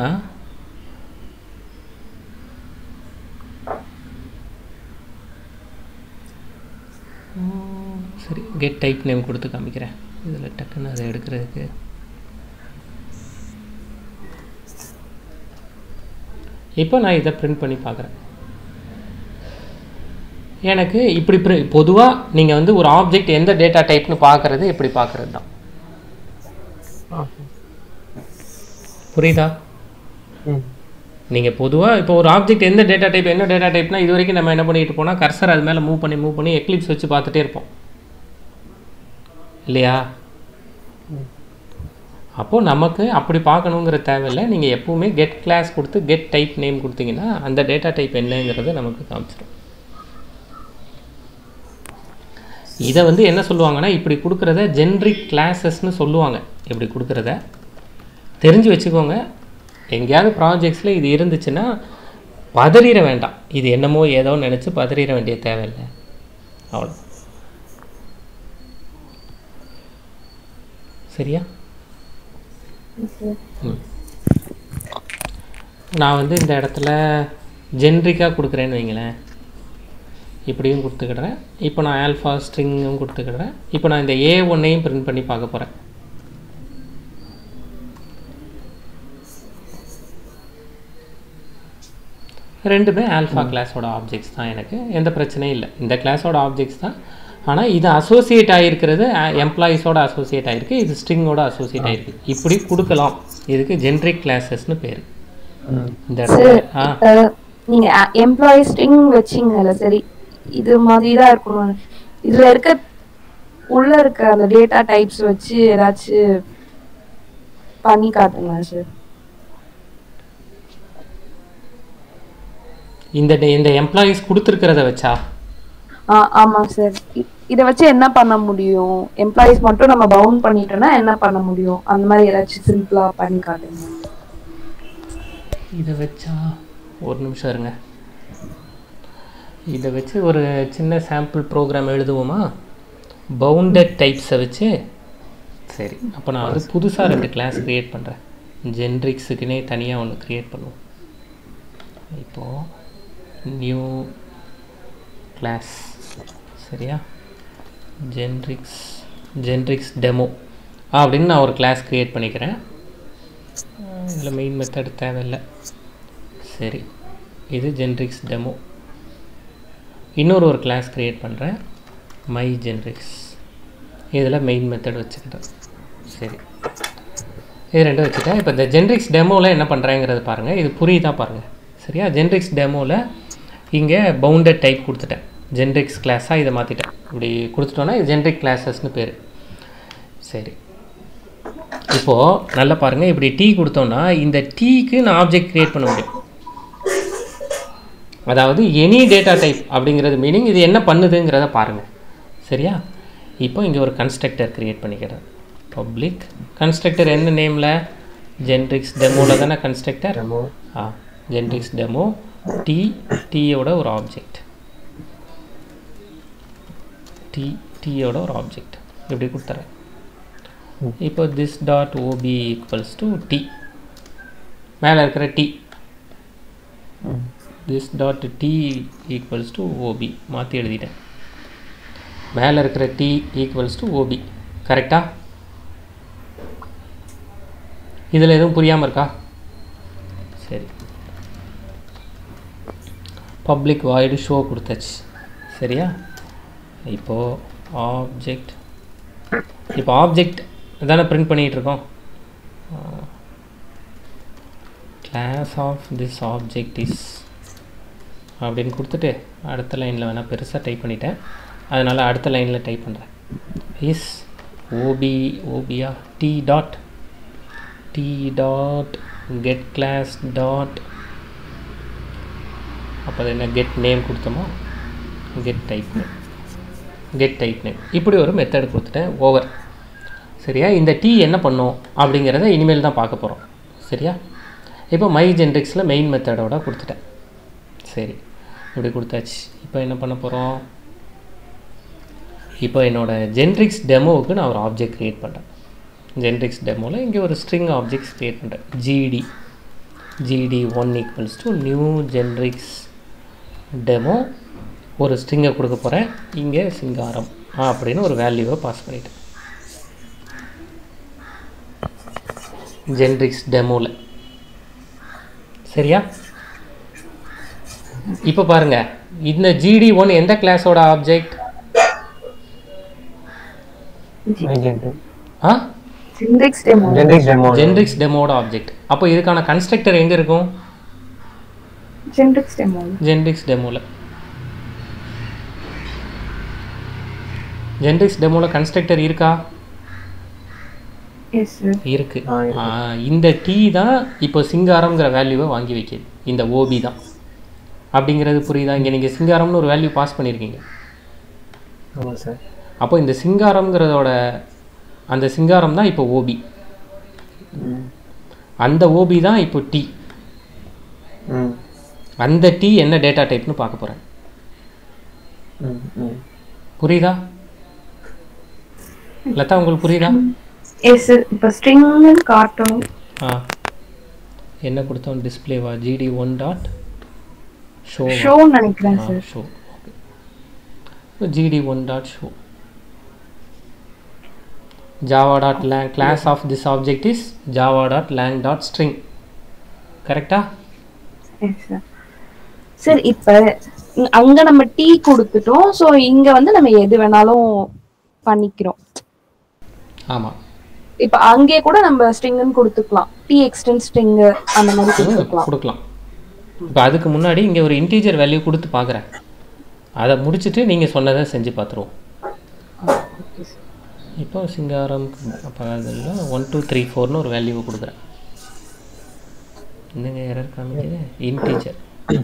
[SPEAKER 1] ம், சரி கெட் டைப் நேம் கொடுத்து காமிக்கிறேன் இதில் டக்குன்னு அதை எடுக்கிறதுக்கு இப்போ நான் இதை பிரிண்ட் பண்ணி பார்க்குறேன் எனக்கு இப்படி பொதுவாக நீங்கள் வந்து ஒரு ஆப்ஜெக்ட் எந்த டேட்டா டைப்னு பார்க்குறது இப்படி பார்க்குறது தான் புரியுதா
[SPEAKER 3] ம்.
[SPEAKER 1] நீங்கள் பொதுவாக இப்போ ஒரு ஆப்ஜெக்ட் எந்த டேட்டா டைப் என்ன டேட்டா டைப்னா இது வரைக்கும் நம்ம என்ன பண்ணிட்டு போனால் கர்சர் அது மேலே மூவ் பண்ணி மூவ் பண்ணி எக்லிப்ஸ் வச்சு பார்த்துட்டே இருப்போம் இல்லையா அப்போது நமக்கு அப்படி பார்க்கணுங்கிற தேவையில்லை நீங்கள் எப்பவுமே கெட் கிளாஸ் கொடுத்து கெட் டைப் நேம் கொடுத்தீங்கன்னா அந்த டேட்டா டைப் என்னங்கிறது நமக்கு காமிச்சிடும் இதை வந்து என்ன சொல்லுவாங்கன்னா இப்படி கொடுக்குறத ஜென்ரிக் கிளாஸஸ்னு சொல்லுவாங்க இப்படி கொடுக்குறத தெரிஞ்சு வச்சுக்கோங்க எங்கேயாவது ப்ராஜெக்ட்ஸில் இது இருந்துச்சுன்னா பதறிட வேண்டாம் இது என்னமோ ஏதோ நினச்சி பதறிட வேண்டிய தேவையில்லை அவ்வளோ சரியா ம். நான் வந்து இந்த இடத்துல ஜென்ரிக்காக கொடுக்குறேன்னு வைங்களேன் இப்படியும் கொடுத்துக்கிடுறேன் இப்போ நான் ஆல்ஃபா ஸ்ட்ரிங்கும் கொடுத்துக்கிடுறேன் இப்போ நான் இந்த ஏ ஒன்னையும் பிரிண்ட் பண்ணி பார்க்க போகிறேன் ரெண்டுமே ஆல்ஃபா கிளாஸோட ஆப்ஜெக்ட்ஸ் தான் எனக்கு எந்த பிரச்சனையும் இல்லை இந்த கிளாஸோட ஆப்ஜெக்ட்ஸ் தான் ஆனால் இது அசோசியேட் ஆகிருக்கிறது எம்ப்ளாயீஸோட அசோசியேட் ஆகிருக்கு இது ஸ்ட்ரிங்கோட அசோசியேட் ஆகிருக்கு இப்படி கொடுக்கலாம் இதுக்கு ஜென்ரிக் கிளாஸஸ்னு பேர் இந்த இடத்துல ஆ
[SPEAKER 4] அஹ், நீங்க எம்ப்ளாயி ஸ்ட்ரிங் வச்சீங்கல்ல சரி இது மாதிரி தான் இருக்கணும் இதுல இருக்க உள்ள இருக்க அந்த டேட்டா டைப்ஸ் வச்சு ஏதாச்சும் பண்ணி காட்டுங்க சார்
[SPEAKER 1] இந்த இந்த எம்ப்ளாயீஸ் கொடுத்துருக்கிறத வச்சா
[SPEAKER 4] ஆ ஆமாம் சார் இதை வச்சு என்ன பண்ண முடியும் எம்ப்ளாயிஸ் மட்டும் நம்ம பவுண்ட் பண்ணிட்டோம்னா என்ன பண்ண முடியும் அந்த மாதிரி ஏதாச்சும் சிம்பிளா பண்ணி காட்டுங்க
[SPEAKER 1] இதை வச்சா ஒரு நிமிஷம் இருங்க இதை வச்சு ஒரு சின்ன சாம்பிள் ப்ரோக்ராம் எழுதுவோமா பவுண்டட் டைப்ஸை வச்சு சரி அப்போ நான் வந்து புதுசாக ரெண்டு கிளாஸ் க்ரியேட் பண்ணுறேன் ஜென்ரிக்ஸுக்குன்னே தனியாக ஒன்று க்ரியேட் பண்ணுவோம் இப்போது நியூ கிளாஸ் சரியா ஜென்ரிக்ஸ் ஜென்ரிக்ஸ் டெமோ அப்படின்னு நான் ஒரு கிளாஸ் க்ரியேட் பண்ணிக்கிறேன் இதில் மெயின் மெத்தட் தேவையில்லை சரி இது ஜென்ரிக்ஸ் டெமோ இன்னொரு ஒரு கிளாஸ் க்ரியேட் பண்ணுறேன் மை ஜென்ரிக்ஸ் இதில் மெயின் மெத்தட் வச்சுக்கிட்டேன் சரி இது ரெண்டும் வச்சுட்டேன் இப்போ இந்த ஜென்ரிக்ஸ் டெமோவில் என்ன பண்ணுறேங்கிறது பாருங்கள் இது புரியுதா பாருங்கள் சரியா ஜென்ரிக்ஸ் டெமோவில் இங்கே பவுண்டட் டைப் கொடுத்துட்டேன் ஜென்ரிக்ஸ் கிளாஸாக இதை மாற்றிட்டேன் இப்படி கொடுத்துட்டோன்னா இது ஜென்ரிக் கிளாஸஸ்னு பேர் சரி இப்போது நல்லா பாருங்கள் இப்படி டீ கொடுத்தோன்னா இந்த டீக்கு நான் ஆப்ஜெக்ட் க்ரியேட் பண்ண முடியும் அதாவது எனி டேட்டா டைப் அப்படிங்கிறது மீனிங் இது என்ன பண்ணுதுங்கிறத பாருங்கள் சரியா இப்போ இங்கே ஒரு கன்ஸ்ட்ரக்டர் க்ரியேட் பண்ணிக்கிறேன் பப்ளிக் கன்ஸ்ட்ரக்டர் என்ன நேமில் ஜென்ரிக்ஸ் டெமோவில் தானே கன்ஸ்ட்ரக்டர்
[SPEAKER 3] டெமோ
[SPEAKER 1] ஆ ஜென்ரிக்ஸ் டெமோ டி டீயோட ஒரு ஆப்ஜெக்ட் டி டீயோட ஒரு ஆப்ஜெக்ட் இப்படி கொடுத்துறேன் இப்போ this dot OB equals to T மேலே இருக்கிற T this dot T equals to OB மாற்றி எழுதிட்டேன் மேலே இருக்கிற டி ஈக்குவல்ஸ் டு ஓபி கரெக்டா இதில் எதுவும் புரியாமல் இருக்கா சரி பப்ளிக் வாய்டு ஷோ கொடுத்தாச்சு சரியா இப்போது ஆப்ஜெக்ட் இப்போ ஆப்ஜெக்ட் தானே பிரிண்ட் பண்ணிகிட்டு இருக்கோம் class of this object is அப்படின்னு கொடுத்துட்டு அடுத்த லைனில் வேணால் பெருசாக டைப் பண்ணிட்டேன் அதனால் அடுத்த லைனில் டைப் பண்ணுறேன் இஸ் ஓபி ஓபியா T dot T dot get class dot அப்போ அது என்ன கெட் நேம் கொடுத்தோமோ get type name get type name இப்படி ஒரு மெத்தட் கொடுத்துட்டேன் ஓவர் சரியா இந்த டீ என்ன பண்ணும் அப்படிங்கிறத இனிமேல் தான் பார்க்க போகிறோம் சரியா இப்போ மை ஜென்ரிக்ஸில் மெயின் மெத்தடோட கொடுத்துட்டேன் சரி இப்படி கொடுத்தாச்சு இப்போ என்ன பண்ண போகிறோம் இப்போ என்னோடய ஜென்ரிக்ஸ் டெமோவுக்கு நான் ஒரு ஆப்ஜெக்ட் க்ரியேட் பண்ணுறேன் ஜென்ரிக்ஸ் டெமோவில் இங்கே ஒரு ஸ்ட்ரிங் ஆப்ஜெக்ட்ஸ் க்ரியேட் பண்ணுறேன் GT GT one equals to new generics demo ஒரு ஸ்ட்ரிங்கை கொடுக்க போகிறேன் இங்கே சிங்காரம் அப்படின்னு ஒரு வேல்யூவை பாஸ் பண்ணிட்டேன் ஜென்ரிக்ஸ் டெமோவில் சரியா இப்போ பாருங்க இந்த ஜிடி ஒன் எந்த கிளாஸோட ஆப்ஜெக்ட் ஆ
[SPEAKER 4] சிண்டெக்ஸ் டெமோ
[SPEAKER 3] ஜென்ரிக்ஸ் டெமோ
[SPEAKER 1] ஜென்ரிக்ஸ் டெமோட ஆப்ஜெக்ட் அப்போ இதுக்கான கன்ஸ்ட்ரக்டர் எங்கே இருக்கும்
[SPEAKER 4] சிண்டெக்ஸ் டெமோ
[SPEAKER 1] ஜென்ரிக்ஸ் டெமோவில் ஜென்ரிக்ஸ் டெமோவில் கன்ஸ்ட்ரக்டர் இருக்கா
[SPEAKER 4] எஸ் சார்
[SPEAKER 1] இருக்கு
[SPEAKER 3] ஆ, இருக்கு.
[SPEAKER 1] ஆ, இந்த டி தான் இப்போ சிங்காரம்ங்கிற வேல்யூவை வாங்கி வைக்கிது இந்த ஓபி தான் அப்படிங்கிறது புரியுதா இங்கே நீங்கள் சிங்காரம்னு ஒரு வேல்யூ பாஸ் பண்ணியிருக்கீங்க
[SPEAKER 3] ஆமாம் சார்
[SPEAKER 1] அப்போ இந்த சிங்காரம்ங்கிறதோட அந்த சிங்காரம் தான் இப்போ ஓபி அந்த ஓபி தான் இப்போ டி
[SPEAKER 3] ம்
[SPEAKER 1] அந்த டி என்ன டேட்டா டைப்னு பார்க்க போகிறேன்
[SPEAKER 3] ம் ம்
[SPEAKER 1] புரியுதா லதா உங்களுக்கு புரியுதா
[SPEAKER 4] எஸ் இப்போ ஸ்ட்ரிங்னு காட்டணும்
[SPEAKER 1] ஆ என்ன கொடுத்தோம் டிஸ்பிளேவா ஜிடி ஒன் டாட் ஷோ
[SPEAKER 4] ஷோன்னு நினைக்கிறேன் sir
[SPEAKER 1] show GT one dot show Java dot lang class of this object is Java dot lang dot string கரெக்டா
[SPEAKER 4] எஸ் சார் சார் இப்போ அங்க நம்ம டீ கொடுத்துட்டோம் ஸோ இங்க வந்து நம்ம எது வேணாலும் பண்ணிக்கிறோம்
[SPEAKER 1] ஆமாம்
[SPEAKER 4] இப்போ அங்கே கூட நம்ம ஸ்ட்ரிங்னு கொடுத்துக்கலாம் டி எக்ஸ்டென்ட் ஸ்ட்ரிங் அந்த மாதிரி கொடுத்துக்கலாம்
[SPEAKER 1] கொடுக்கலாம் இப்போ அதுக்கு முன்னாடி இங்கே ஒரு இன்டீஜர் வேல்யூ கொடுத்து பார்க்குறேன் அதை முடிச்சுட்டு நீங்கள் சொன்னதை செஞ்சு பார்த்துருவோம் இப்போ சிங்காரம் அப்போ அதில் ஒன் டூ த்ரீ ஃபோர்னு ஒரு வேல்யூவை கொடுக்குறேன் என்னங்க எரர் காமிக்குது இன்டீஜர்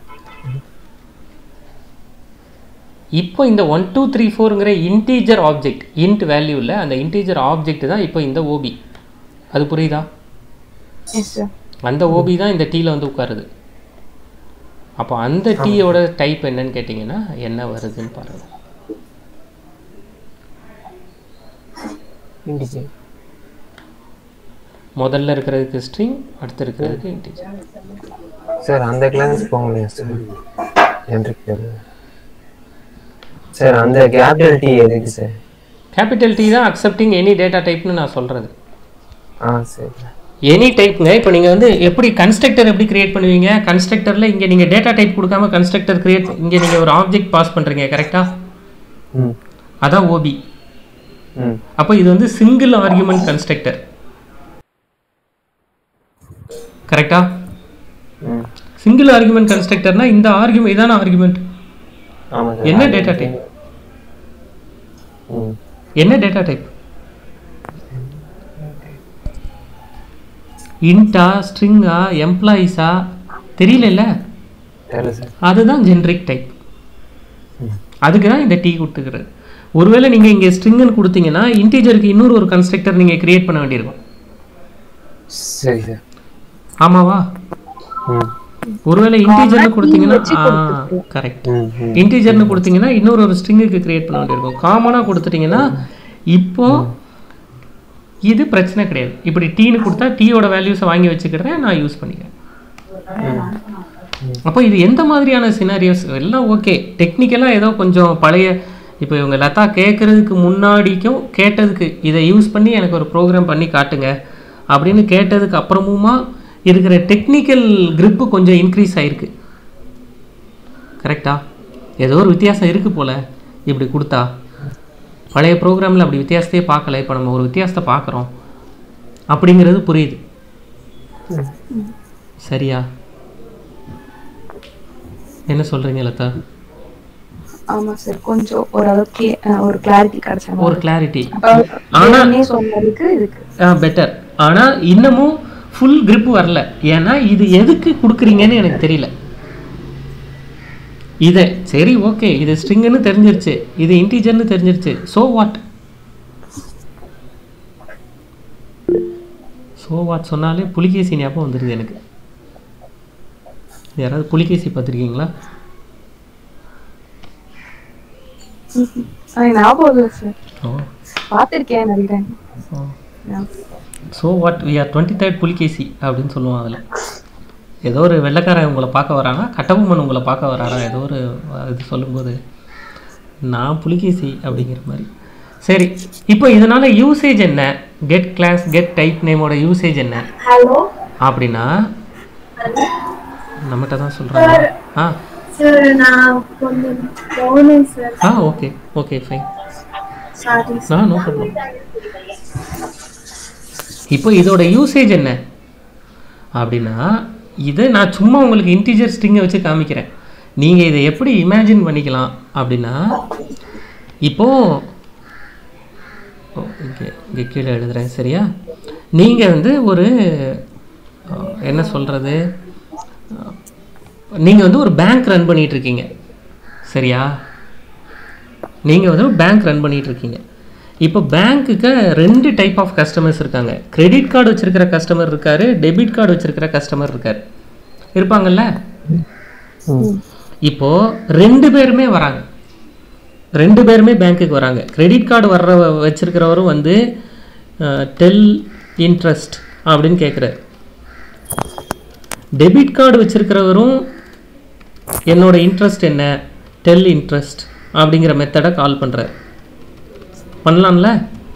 [SPEAKER 1] இப்போ இந்த ஒன் டூ த்ரீ ஃபோருங்கிற இன்டீஜர் ஆப்ஜெக்ட் இன்ட் வேல்யூவில் அந்த இன்டீஜர் ஆப்ஜெக்ட் தான் இப்போ இந்த ஓபி அது புரியுதா
[SPEAKER 4] எஸ் சார்
[SPEAKER 1] அந்த ஓபி தான் இந்த டீல வந்து உட்காருது அப்போ அந்த டீயோட டைப் என்னன்னு கேட்டிங்கன்னா என்ன வருதுன்னு பாருங்க
[SPEAKER 3] இண்டிஜர்
[SPEAKER 1] முதல்ல இருக்கிறதுக்கு ஸ்ட்ரிங் அடுத்து இருக்கிறதுக்கு இன்டீஜர்
[SPEAKER 3] சார் அந்த கிளாஸ் போக முடியும் சார் என்று சார் அந்த கேபிட்டல் டி எதுக்கு சார்
[SPEAKER 1] கேபிட்டல் டி தான் அக்செப்டிங் எனி டேட்டா டைப்னு நான் சொல்கிறது
[SPEAKER 3] ஆ சரி
[SPEAKER 1] எனி டைப்ங்க இப்போ நீங்கள் வந்து எப்படி கன்ஸ்ட்ரக்டர் எப்படி கிரியேட் பண்ணுவீங்க கன்ஸ்ட்ரக்டரில் இங்கே நீங்கள் டேட்டா டைப் கொடுக்காம கன்ஸ்ட்ரக்டர் கிரியேட் இங்கே நீங்கள் ஒரு ஆப்ஜெக்ட் பாஸ் பண்ணுறீங்க கரெக்டாக
[SPEAKER 3] ம்
[SPEAKER 1] அதான் ஓபி
[SPEAKER 3] ம்
[SPEAKER 1] அப்போ இது வந்து சிங்கிள் ஆர்குமெண்ட் கன்ஸ்ட்ரக்டர் கரெக்டா
[SPEAKER 3] ம்
[SPEAKER 1] சிங்கிள் ஆர்குமெண்ட் கன்ஸ்ட்ரக்டர்னா இந்த ஆர்குமெண்ட் இதான ஆர்குமெண்ட்
[SPEAKER 3] ஆமாம் சார்
[SPEAKER 1] என்ன டேட்டா டைப்
[SPEAKER 3] ம்
[SPEAKER 1] என்ன டேட்டா டைப் இன்டா ஸ்ட்ரிங்கா எம்ப்ளாயிஸா தெரியலல்ல
[SPEAKER 3] தெரியல சார்
[SPEAKER 1] அதுதான் ஜென்ரிக் டைப் அதுக்கு தான் இந்த டீ கொடுத்துக்கிறது ஒருவேளை நீங்கள் இங்கே ஸ்ட்ரிங்குன்னு கொடுத்தீங்கன்னா இன்டீஜருக்கு இன்னொரு ஒரு கன்ஸ்ட்ரக்டர் நீங்கள் கிரியேட் பண்ண வேண்டியிருக்கும்
[SPEAKER 3] சரி சார்
[SPEAKER 1] ஆமாவா
[SPEAKER 3] ம்
[SPEAKER 1] ஒருவேளை இன்டீஜர்னு கொடுத்தீங்கன்னா கரெக்ட்
[SPEAKER 3] ம் ம்
[SPEAKER 1] இன்டீஜர்னு கொடுத்தீங்கன்னா இன்னொரு ஒரு ஸ்ட்ரிங்குக்கு கிரியேட் பண்ண வேண்டியிருக்கும் காமனாக கொடுத்துட்டீங்கன்னா இப்போ இது பிரச்சனை கிடையாது இப்படி டீன்னு கொடுத்தா டீயோட வேல்யூஸை வாங்கி வச்சுக்கிறேன் நான் யூஸ் பண்ணிக்கிறேன் அப்போ இது எந்த மாதிரியான சினாரியோஸ் எல்லாம் ஓகே டெக்னிக்கலாக ஏதோ கொஞ்சம் பழைய இப்போ இவங்க லதா கேட்குறதுக்கு முன்னாடிக்கும் கேட்டதுக்கு இதை யூஸ் பண்ணி எனக்கு ஒரு ப்ரோக்ராம் பண்ணி காட்டுங்க அப்படின்னு கேட்டதுக்கு அப்புறமுமா இருக்கிற டெக்னிக்கல் grip கொஞ்சம் இன்க்ரீஸ் ஆயிருக்கு கரெக்டா ஏதோ ஒரு வித்தியாசம் இருக்குது போல் இப்படி கொடுத்தா பழைய ப்ரோக்ராமில் அப்படி வித்தியாசத்தையே பார்க்கல இப்போ நம்ம ஒரு வித்தியாசத்தை பார்க்குறோம் அப்படிங்கிறது புரியுது சரியா என்ன சொல்கிறீங்க லதா
[SPEAKER 4] ஆமா சார் கொஞ்சம் ஓரளவுக்கு அஹ், ஒரு கிளாரிட்டி கிடைச்சா
[SPEAKER 1] ஒரு கிளாரிட்டி
[SPEAKER 4] ஆனா சொன்னதுக்கு இதுக்கு
[SPEAKER 1] பெட்டர் ஆனால் இன்னமும் ஃபுல் grip வரல ஏன்னா இது எதுக்கு கொடுக்குறீங்கன்னு எனக்கு தெரியல இதை சரி ஓகே இது ஸ்ட்ரிங்குன்னு தெரிஞ்சிருச்சு இது இன்டீஜர்னு தெரிஞ்சிருச்சு ஸோ வாட் ஸோ வாட் சொன்னாலே புலிகேசி ஞாபகம் வந்துடுது எனக்கு யாராவது புலிகேசி பார்த்துருக்கீங்களா
[SPEAKER 4] ஆஹ் ஞாபகம் இல்லை சார்
[SPEAKER 1] ஓ
[SPEAKER 4] பார்த்துருக்கேன் நினைக்கிறேன்
[SPEAKER 1] ஓ
[SPEAKER 4] ஞாபகம்.
[SPEAKER 1] So what we are twenty third Pulikesi அப்படின்னு சொல்லுவான் அதில் ஏதோ ஒரு வெள்ளைக்காரன் உங்களை பார்க்க வரானா கட்டபொம்மன் உங்களை பார்க்க வராரா ஏதோ ஒரு இது சொல்லும்போது நான் புலிகேசி அப்படிங்கிற மாதிரி சரி இப்போ இதனால யூசேஜ் என்ன கெட் கிளாஸ் கெட் டைப் நேமோட யூசேஜ் என்ன
[SPEAKER 2] ஹலோ
[SPEAKER 1] அப்படின்னா நம்மகிட்ட தான் சொல்கிறாங்க ஆ
[SPEAKER 2] சார் நான் கொஞ்சம் போகணும் சார்
[SPEAKER 1] ஆ okay okay fine
[SPEAKER 2] sorry
[SPEAKER 1] ah no problem இப்போ இதோட யூசேஜ் என்ன அப்படின்னா இதை நான் சும்மா உங்களுக்கு இன்டீஜர் ஸ்ட்ரிங்கை வச்சு காமிக்கிறேன் நீங்கள் இதை எப்படி இமேஜின் பண்ணிக்கலாம் அப்படின்னா இப்போது ஓ இங்கே இங்கே கீழே எழுதுறேன் சரியா நீங்கள் வந்து ஒரு அஹ், என்ன சொல்கிறது நீங்கள் வந்து ஒரு பேங்க் ரன் பண்ணிட்டு இருக்கீங்க சரியா நீங்கள் வந்து பேங்க் ரன் பண்ணிட்டு இருக்கீங்க இப்போ பேங்க்குக்கு ரெண்டு டைப் ஆஃப் கஸ்டமர்ஸ் இருக்காங்க கிரெடிட் கார்டு வச்சிருக்கிற கஸ்டமர் இருக்காரு டெபிட் கார்டு வச்சிருக்கிற கஸ்டமர் இருக்காரு இருப்பாங்கல்ல இப்போ ரெண்டு பேருமே வராங்க ரெண்டு பேருமே பேங்க்குக்கு வராங்க கிரெடிட் கார்டு வர்ற வச்சிருக்கிறவரும் வந்து டெல் இன்ட்ரெஸ்ட் அப்படின்னு கேட்குறாரு டெபிட் கார்டு வச்சிருக்கிறவரும் என்னோட இன்ட்ரெஸ்ட் என்ன டெல் இன்ட்ரெஸ்ட் அப்படிங்கிற மெத்தடை கால் பண்ணுறாரு பண்ணலாம்ல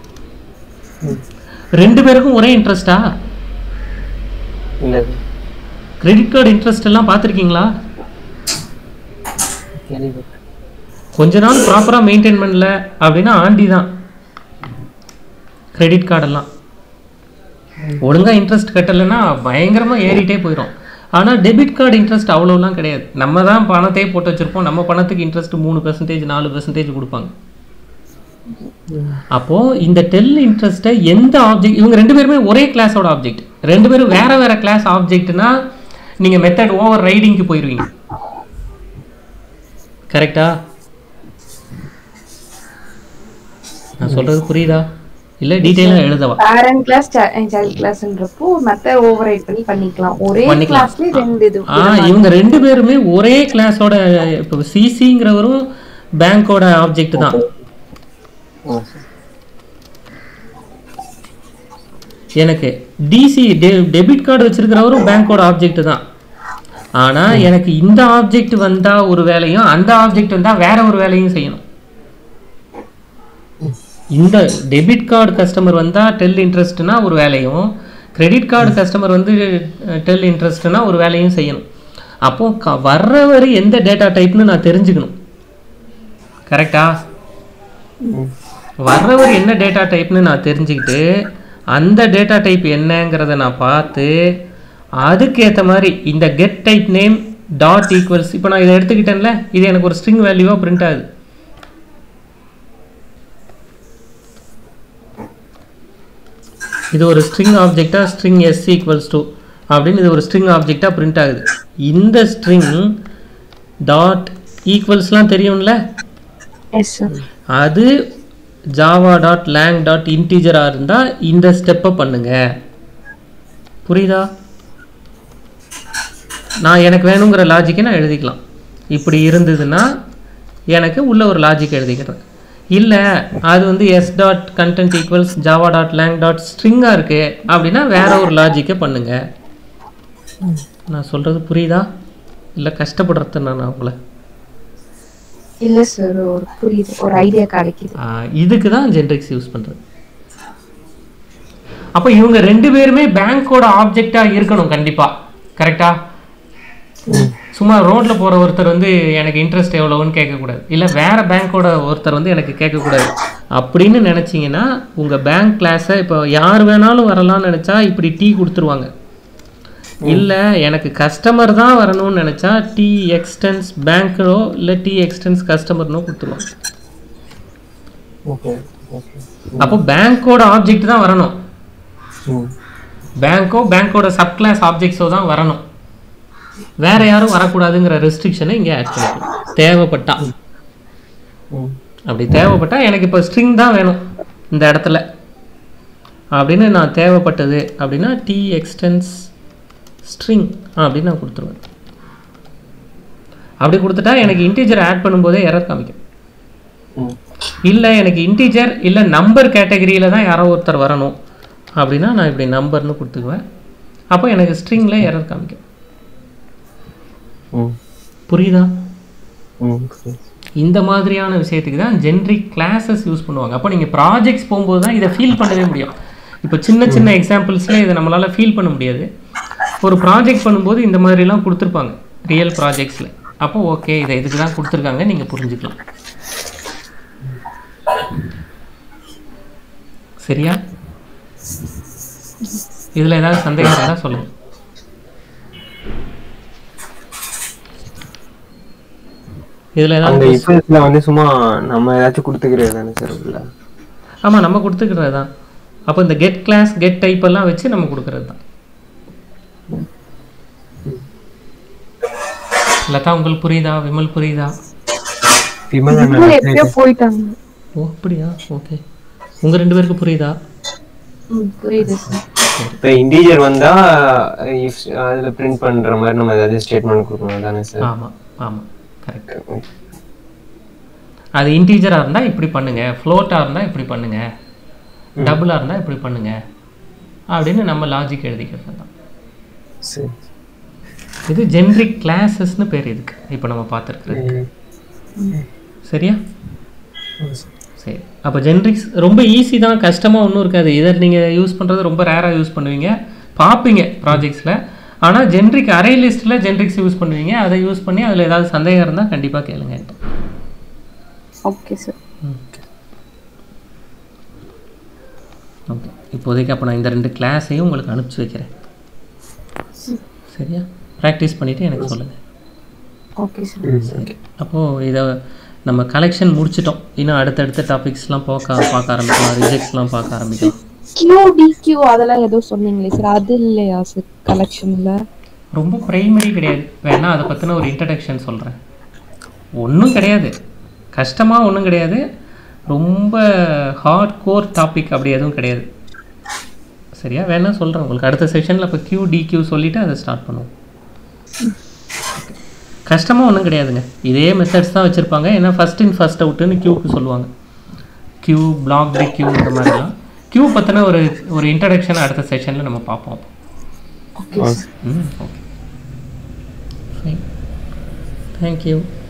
[SPEAKER 1] ரெண்டு பேருக்கும் ஒரே இன்ட்ரெஸ்டா
[SPEAKER 3] இல்லை
[SPEAKER 1] கிரெடிட் கார்டு இன்ட்ரெஸ்ட் எல்லாம் பார்த்துருக்கீங்களா
[SPEAKER 3] கேள்விப்பட்டேன்
[SPEAKER 1] கொஞ்ச நாள் ப்ராப்பராக மெயின்டைன் பண்ணல அப்படின்னா ஆண்டி தான் கிரெடிட் கார்டெல்லாம் ஒழுங்காக இன்ட்ரெஸ்ட் கட்டலைன்னா பயங்கரமாக ஏறிட்டே போயிடும் ஆனால் டெபிட் கார்டு இன்ட்ரெஸ்ட் அவ்வளோலாம் கிடையாது நம்ம தான் பணத்தையே போட்டு வச்சுருப்போம் நம்ம பணத்துக்கு இன்ட்ரெஸ்ட் மூணு பெர்சன்டேஜ் நாலு பெர்சன்டேஜ் கொடுப்பாங்க அப்போது இந்த டெல் இன்ட்ரெஸ்ட்டை எந்த ஆப்ஜெக்ட் இவங்க ரெண்டு பேருமே ஒரே கிளாஸோட ஆப்ஜெக்ட் ரெண்டு பேரும் வேற வேற கிளாஸ் ஆப்ஜெக்ட்னா நீங்கள் மெத்தட் ஓவர் ரைடிங்க்கு போயிடுவீங்க கரெக்டா நான் சொல்றது புரியுதா இல்ல டீடைலா எழுதவா
[SPEAKER 4] பேரண்ட் கிளாஸ் சைல்ட் கிளாஸ்ன்றப்போ மெத்தட் ஓவர் ரைட் பண்ணி பண்ணிக்கலாம் ஒரே
[SPEAKER 1] பண்ணிக்கலாம்.
[SPEAKER 4] கிளாஸ்லயே ரெண்டு இது
[SPEAKER 1] ஆ இவங்க ரெண்டு பேருமே ஒரே கிளாஸோட இப்போ சிசிங்கிறவரும் பேங்கோட ஆப்ஜெக்ட் தான்
[SPEAKER 3] ஆ சரி
[SPEAKER 1] எனக்கு டிசி டெபிட் கார்டு வச்சிருக்கிறவரும் பேங்கோட ஆப்ஜெக்ட் தான் ஆனா எனக்கு இந்த ஆப்ஜெக்ட் வந்தா ஒரு வேலையும் அந்த ஆப்ஜெக்ட் வந்தா வேற ஒரு வேலையும் செய்யணும் இந்த டெபிட் கார்டு கஸ்டமர் வந்தா டெல் இன்ட்ரெஸ்ட்னா ஒரு வேலையும் கிரெடிட் கார்டு கஸ்டமர் வந்து டெல் இன்ட்ரெஸ்ட்னா ஒரு வேலையும் செய்யணும் அப்போ க- வர்றவர் எந்த டேட்டா டைப்னு நான் தெரிஞ்சுக்கணும் கரெக்டா வர்றவர் என்ன டேட்டா டைப்னு நான் தெரிஞ்சுக்கிட்டு அந்த டேட்டா டைப் என்னங்கிறத நான் பார்த்து அதுக்கேற்ற மாதிரி இந்த get type name dot equals இப்போ நான் இதை எடுத்துக்கிட்டேன்ல இது எனக்கு ஒரு ஸ்ட்ரிங் வேல்யூவாக பிரிண்ட் ஆகுது இது ஒரு ஸ்ட்ரிங் ஆப்ஜெக்டாக ஸ்ட்ரிங் எஸ் ஈக்குவல்ஸ் டு அப்படின்னு இது ஒரு ஸ்ட்ரிங் ஆப்ஜெக்டாக பிரிண்ட் ஆகுது இந்த ஸ்ட்ரிங் டாட் ஈக்குவல்ஸ்லாம் தெரியும்ல
[SPEAKER 4] எஸ் சார்
[SPEAKER 1] அது ஜாவா டாட் லேங் டாட் இன்டீஜராக இருந்தால் இந்த ஸ்டெப்பை பண்ணுங்க புரியுதா நான் எனக்கு வேணுங்கிற லாஜிக்கை நான் எழுதிக்கலாம் இப்படி இருந்ததுன்னா எனக்கு உள்ள ஒரு லாஜிக் எழுதிக்கிறேன் இல்லை அது வந்து S dot content equals Java dot lang dot ஸ்ட்ரிங்காக இருக்கு அப்படின்னா வேற ஒரு லாஜிக்கை பண்ணுங்க நான் சொல்கிறது புரியுதா இல்லை கஷ்டப்படுறது நான் உங்களை
[SPEAKER 4] இல்ல சார் ஒரு புரியுது ஒரு ஐடியா கிடைக்குது
[SPEAKER 1] ஆஹ் இதுக்கு தான் ஜென்ரிக்ஸ் யூஸ் பண்ணுறது அப்போ இவங்க ரெண்டு பேருமே பேங்க்கோட ஆப்ஜெக்டாக இருக்கணும் கண்டிப்பாக கரெக்டா சும்மா ரோட்ல போற ஒருத்தர் வந்து எனக்கு இன்ட்ரெஸ்ட் எவ்வளவுன்னு கேட்கக்கூடாது இல்லை வேற பேங்க்கோட ஒருத்தர் வந்து எனக்கு கேட்கக்கூடாது அப்படின்னு நினைச்சீங்கன்னா உங்க பேங்க் கிளாஸை இப்போ யார் வேணாலும் வரலாம்னு நினைச்சா இப்படி டீ கொடுத்துருவாங்க இல்லை எனக்கு கஸ்டமர் தான் வரணும்னு நினைச்சா டி எக்ஸ்டென்ஸ் பேங்க்கோ இல்லை டி எக்ஸ்டென்ஸ் கஸ்டமர்னோ கொடுத்துருவாங்க
[SPEAKER 3] ஓகே ஓகே
[SPEAKER 1] அப்போ பேங்க்கோட ஆப்ஜெக்ட் தான் வரணும்
[SPEAKER 3] ம்
[SPEAKER 1] பேங்க்கோ பேங்க்கோட சப் கிளாஸ் ஆப்ஜெக்ட்ஸோ தான் வரணும் வேற யாரும் வரக்கூடாதுங்கிற ரெஸ்ட்ரிக்ஷனை இங்கே ஆட் பண்ணிக்கலாம் தேவைப்பட்டா
[SPEAKER 3] ம்
[SPEAKER 1] அப்படி தேவைப்பட்டா எனக்கு இப்போ ஸ்ட்ரிங் தான் வேணும் இந்த இடத்துல அப்படின்னு நான் தேவைப்பட்டது அப்படின்னா டி எக்ஸ்டென்ஸ் ஸ்ட்ரிங் அப்படின்னு நான் கொடுத்துருவேன் அப்படி கொடுத்துட்டா எனக்கு இன்டீஜர் ஆட் பண்ணும்போதே எரர் காமிக்கும்
[SPEAKER 3] ம்
[SPEAKER 1] இல்லை எனக்கு இன்டீஜர் இல்லை நம்பர் கேட்டகரியில் தான் யாரோ ஒருத்தர் வரணும் அப்படின்னா நான் இப்படி நம்பர்னு கொடுத்துக்குவேன் அப்போ எனக்கு ஸ்ட்ரிங்கில் எரர் காமிக்கும்
[SPEAKER 3] ம்
[SPEAKER 1] புரியுதா
[SPEAKER 3] ம் சரி
[SPEAKER 1] இந்த மாதிரியான விஷயத்துக்கு தான் ஜென்ரிக் கிளாஸஸ் யூஸ் பண்ணுவாங்க அப்போ நீங்கள் ப்ராஜெக்ட்ஸ் போகும்போது தான் இதை ஃபீல் பண்ணவே முடியும் இப்போ சின்ன சின்ன எக்ஸாம்பிள்ஸ்லேயே இதை நம்மளால் ஃபீல் பண்ண முடியாது ஒரு ப்ராஜெக்ட் பண்ணும்போது இந்த மாதிரிலாம் கொடுத்துருப்பாங்க ரியல் ப்ராஜெக்ட்ஸில் அப்போ ஓகே இதை இதுக்கு தான் கொடுத்துருக்காங்க நீங்கள் புரிஞ்சுக்கலாம் சரியா இதில் ஏதாவது சந்தேகம் இருந்தால் சொல்லுங்கள் இதில்
[SPEAKER 3] அந்த
[SPEAKER 1] ஏதாவது
[SPEAKER 3] இஃபெல்ட்ஸ்ல வந்து சும்மா நம்ம ஏதாச்சும் கொடுத்துக்கிறது தானே சார் உள்ள
[SPEAKER 1] ஆமாம் நம்ம கொடுத்துக்கிறது தான் அப்போ இந்த கெட் கிளாஸ் கெட் டைப் எல்லாம் வச்சு நம்ம கொடுக்கறது தான் லதா உங்களுக்கு புரியுதா விமல் புரியுதா
[SPEAKER 3] விமலா
[SPEAKER 4] இதுல எப்பயோ போயிட்டாங்க
[SPEAKER 1] ஓ அப்படியா ஓகே உங்கள் ரெண்டு பேருக்கு புரியுதா
[SPEAKER 4] ம், புரியுது சார்
[SPEAKER 3] இப்போ இன்டீஜர் வந்தா if அதுல பிரிண்ட் பண்ற மாதிரி நம்ம ஏதாவது ஸ்டேட்மெண்ட் கொடுக்கணும் தானே சார்
[SPEAKER 1] ஆமாம் ஆமாம் கரெக்ட் அது இன்டீஜராக இருந்தால் இப்படி பண்ணுங்க ஃப்ளோட்டாக இருந்தால் இப்படி பண்ணுங்க டபுளாக இருந்தால் இப்படி பண்ணுங்க அப்படின்னு நம்ம லாஜிக் எழுதிக்கிறது தான்
[SPEAKER 3] சரி
[SPEAKER 1] இது ஜென்ரிக் கிளாஸஸ்னு பேர் இதுக்கு இப்போ நம்ம பார்த்துருக்குறது சரியா சரி அப்போ ஜென்ரிக்ஸ் ரொம்ப ஈஸி தான் கஷ்டமாக ஒன்றும் இருக்காது இதை நீங்கள் யூஸ் பண்ணுறது ரொம்ப ரேராக யூஸ் பண்ணுவீங்க பார்ப்பீங்க ப்ராஜெக்ட்ஸில் ஆனால் ஜென்ரிக் அரே லிஸ்ட்டில் ஜென்ரிக்ஸ் யூஸ் பண்ணுவீங்க அதை யூஸ் பண்ணி அதில் ஏதாவது சந்தேகம் இருந்தால் கண்டிப்பாக கேளுங்க என்கிட்ட.
[SPEAKER 4] ஓகே சார்
[SPEAKER 1] ஓகே இப்போதைக்கு அப்போ நான் இந்த ரெண்டு கிளாஸையும் உங்களுக்கு அனுப்பிச்சி வைக்கிறேன் சரியா ப்ராக்டிஸ் பண்ணிவிட்டு எனக்கு சொல்லுங்கள்
[SPEAKER 4] ஓகே சார்
[SPEAKER 1] ஓகே அப்போது இதை நம்ம கலெக்ஷன் முடிச்சிட்டோம் இன்னும் அடுத்தடுத்த டாபிக்ஸ்லாம் பார்க்க பார்க்க ஆரம்பிக்கலாம் ரிஜெக்ட்ஸ்லாம் பார்க்க ஆரம்பிக்கலாம்
[SPEAKER 4] கியூ டிக்யூ அதெல்லாம் ஏதோ சொன்னீங்களே சார் அது இல்லையா சார் கலெக்ஷன்ல
[SPEAKER 1] ரொம்ப ப்ரைமரி கிடையாது வேணா அதை பற்றின ஒரு இன்ட்ரடக்ஷன் சொல்கிறேன் ஒன்றும் கிடையாது கஷ்டமாக ஒன்றும் கிடையாது ரொம்ப ஹார்ட் கோர் டாபிக் அப்படி எதுவும் கிடையாது சரியா வேணா சொல்கிறேன் உங்களுக்கு அடுத்த செஷனில் இப்போ கியூ டிக்யூ சொல்லிவிட்டு அதை ஸ்டார்ட் பண்ணுவோம் கஷ்டமாக ஒன்றும் கிடையாதுங்க இதே மெத்தட்ஸ் தான் வச்சுருப்பாங்க ஏன்னா ஃபஸ்ட் இன் ஃபஸ்ட் அவுட்டுன்னு கியூக்கு சொல்லுவாங்க கியூ பிளாக் டி கியூ இந்த மாதிரிலாம் கியூ பற்றின ஒரு ஒரு இன்ட்ரடக்ஷன் அடுத்த செஷனில் நம்ம பார்ப்போம் ம் ஓகே ஃபைன் தேங்க்யூ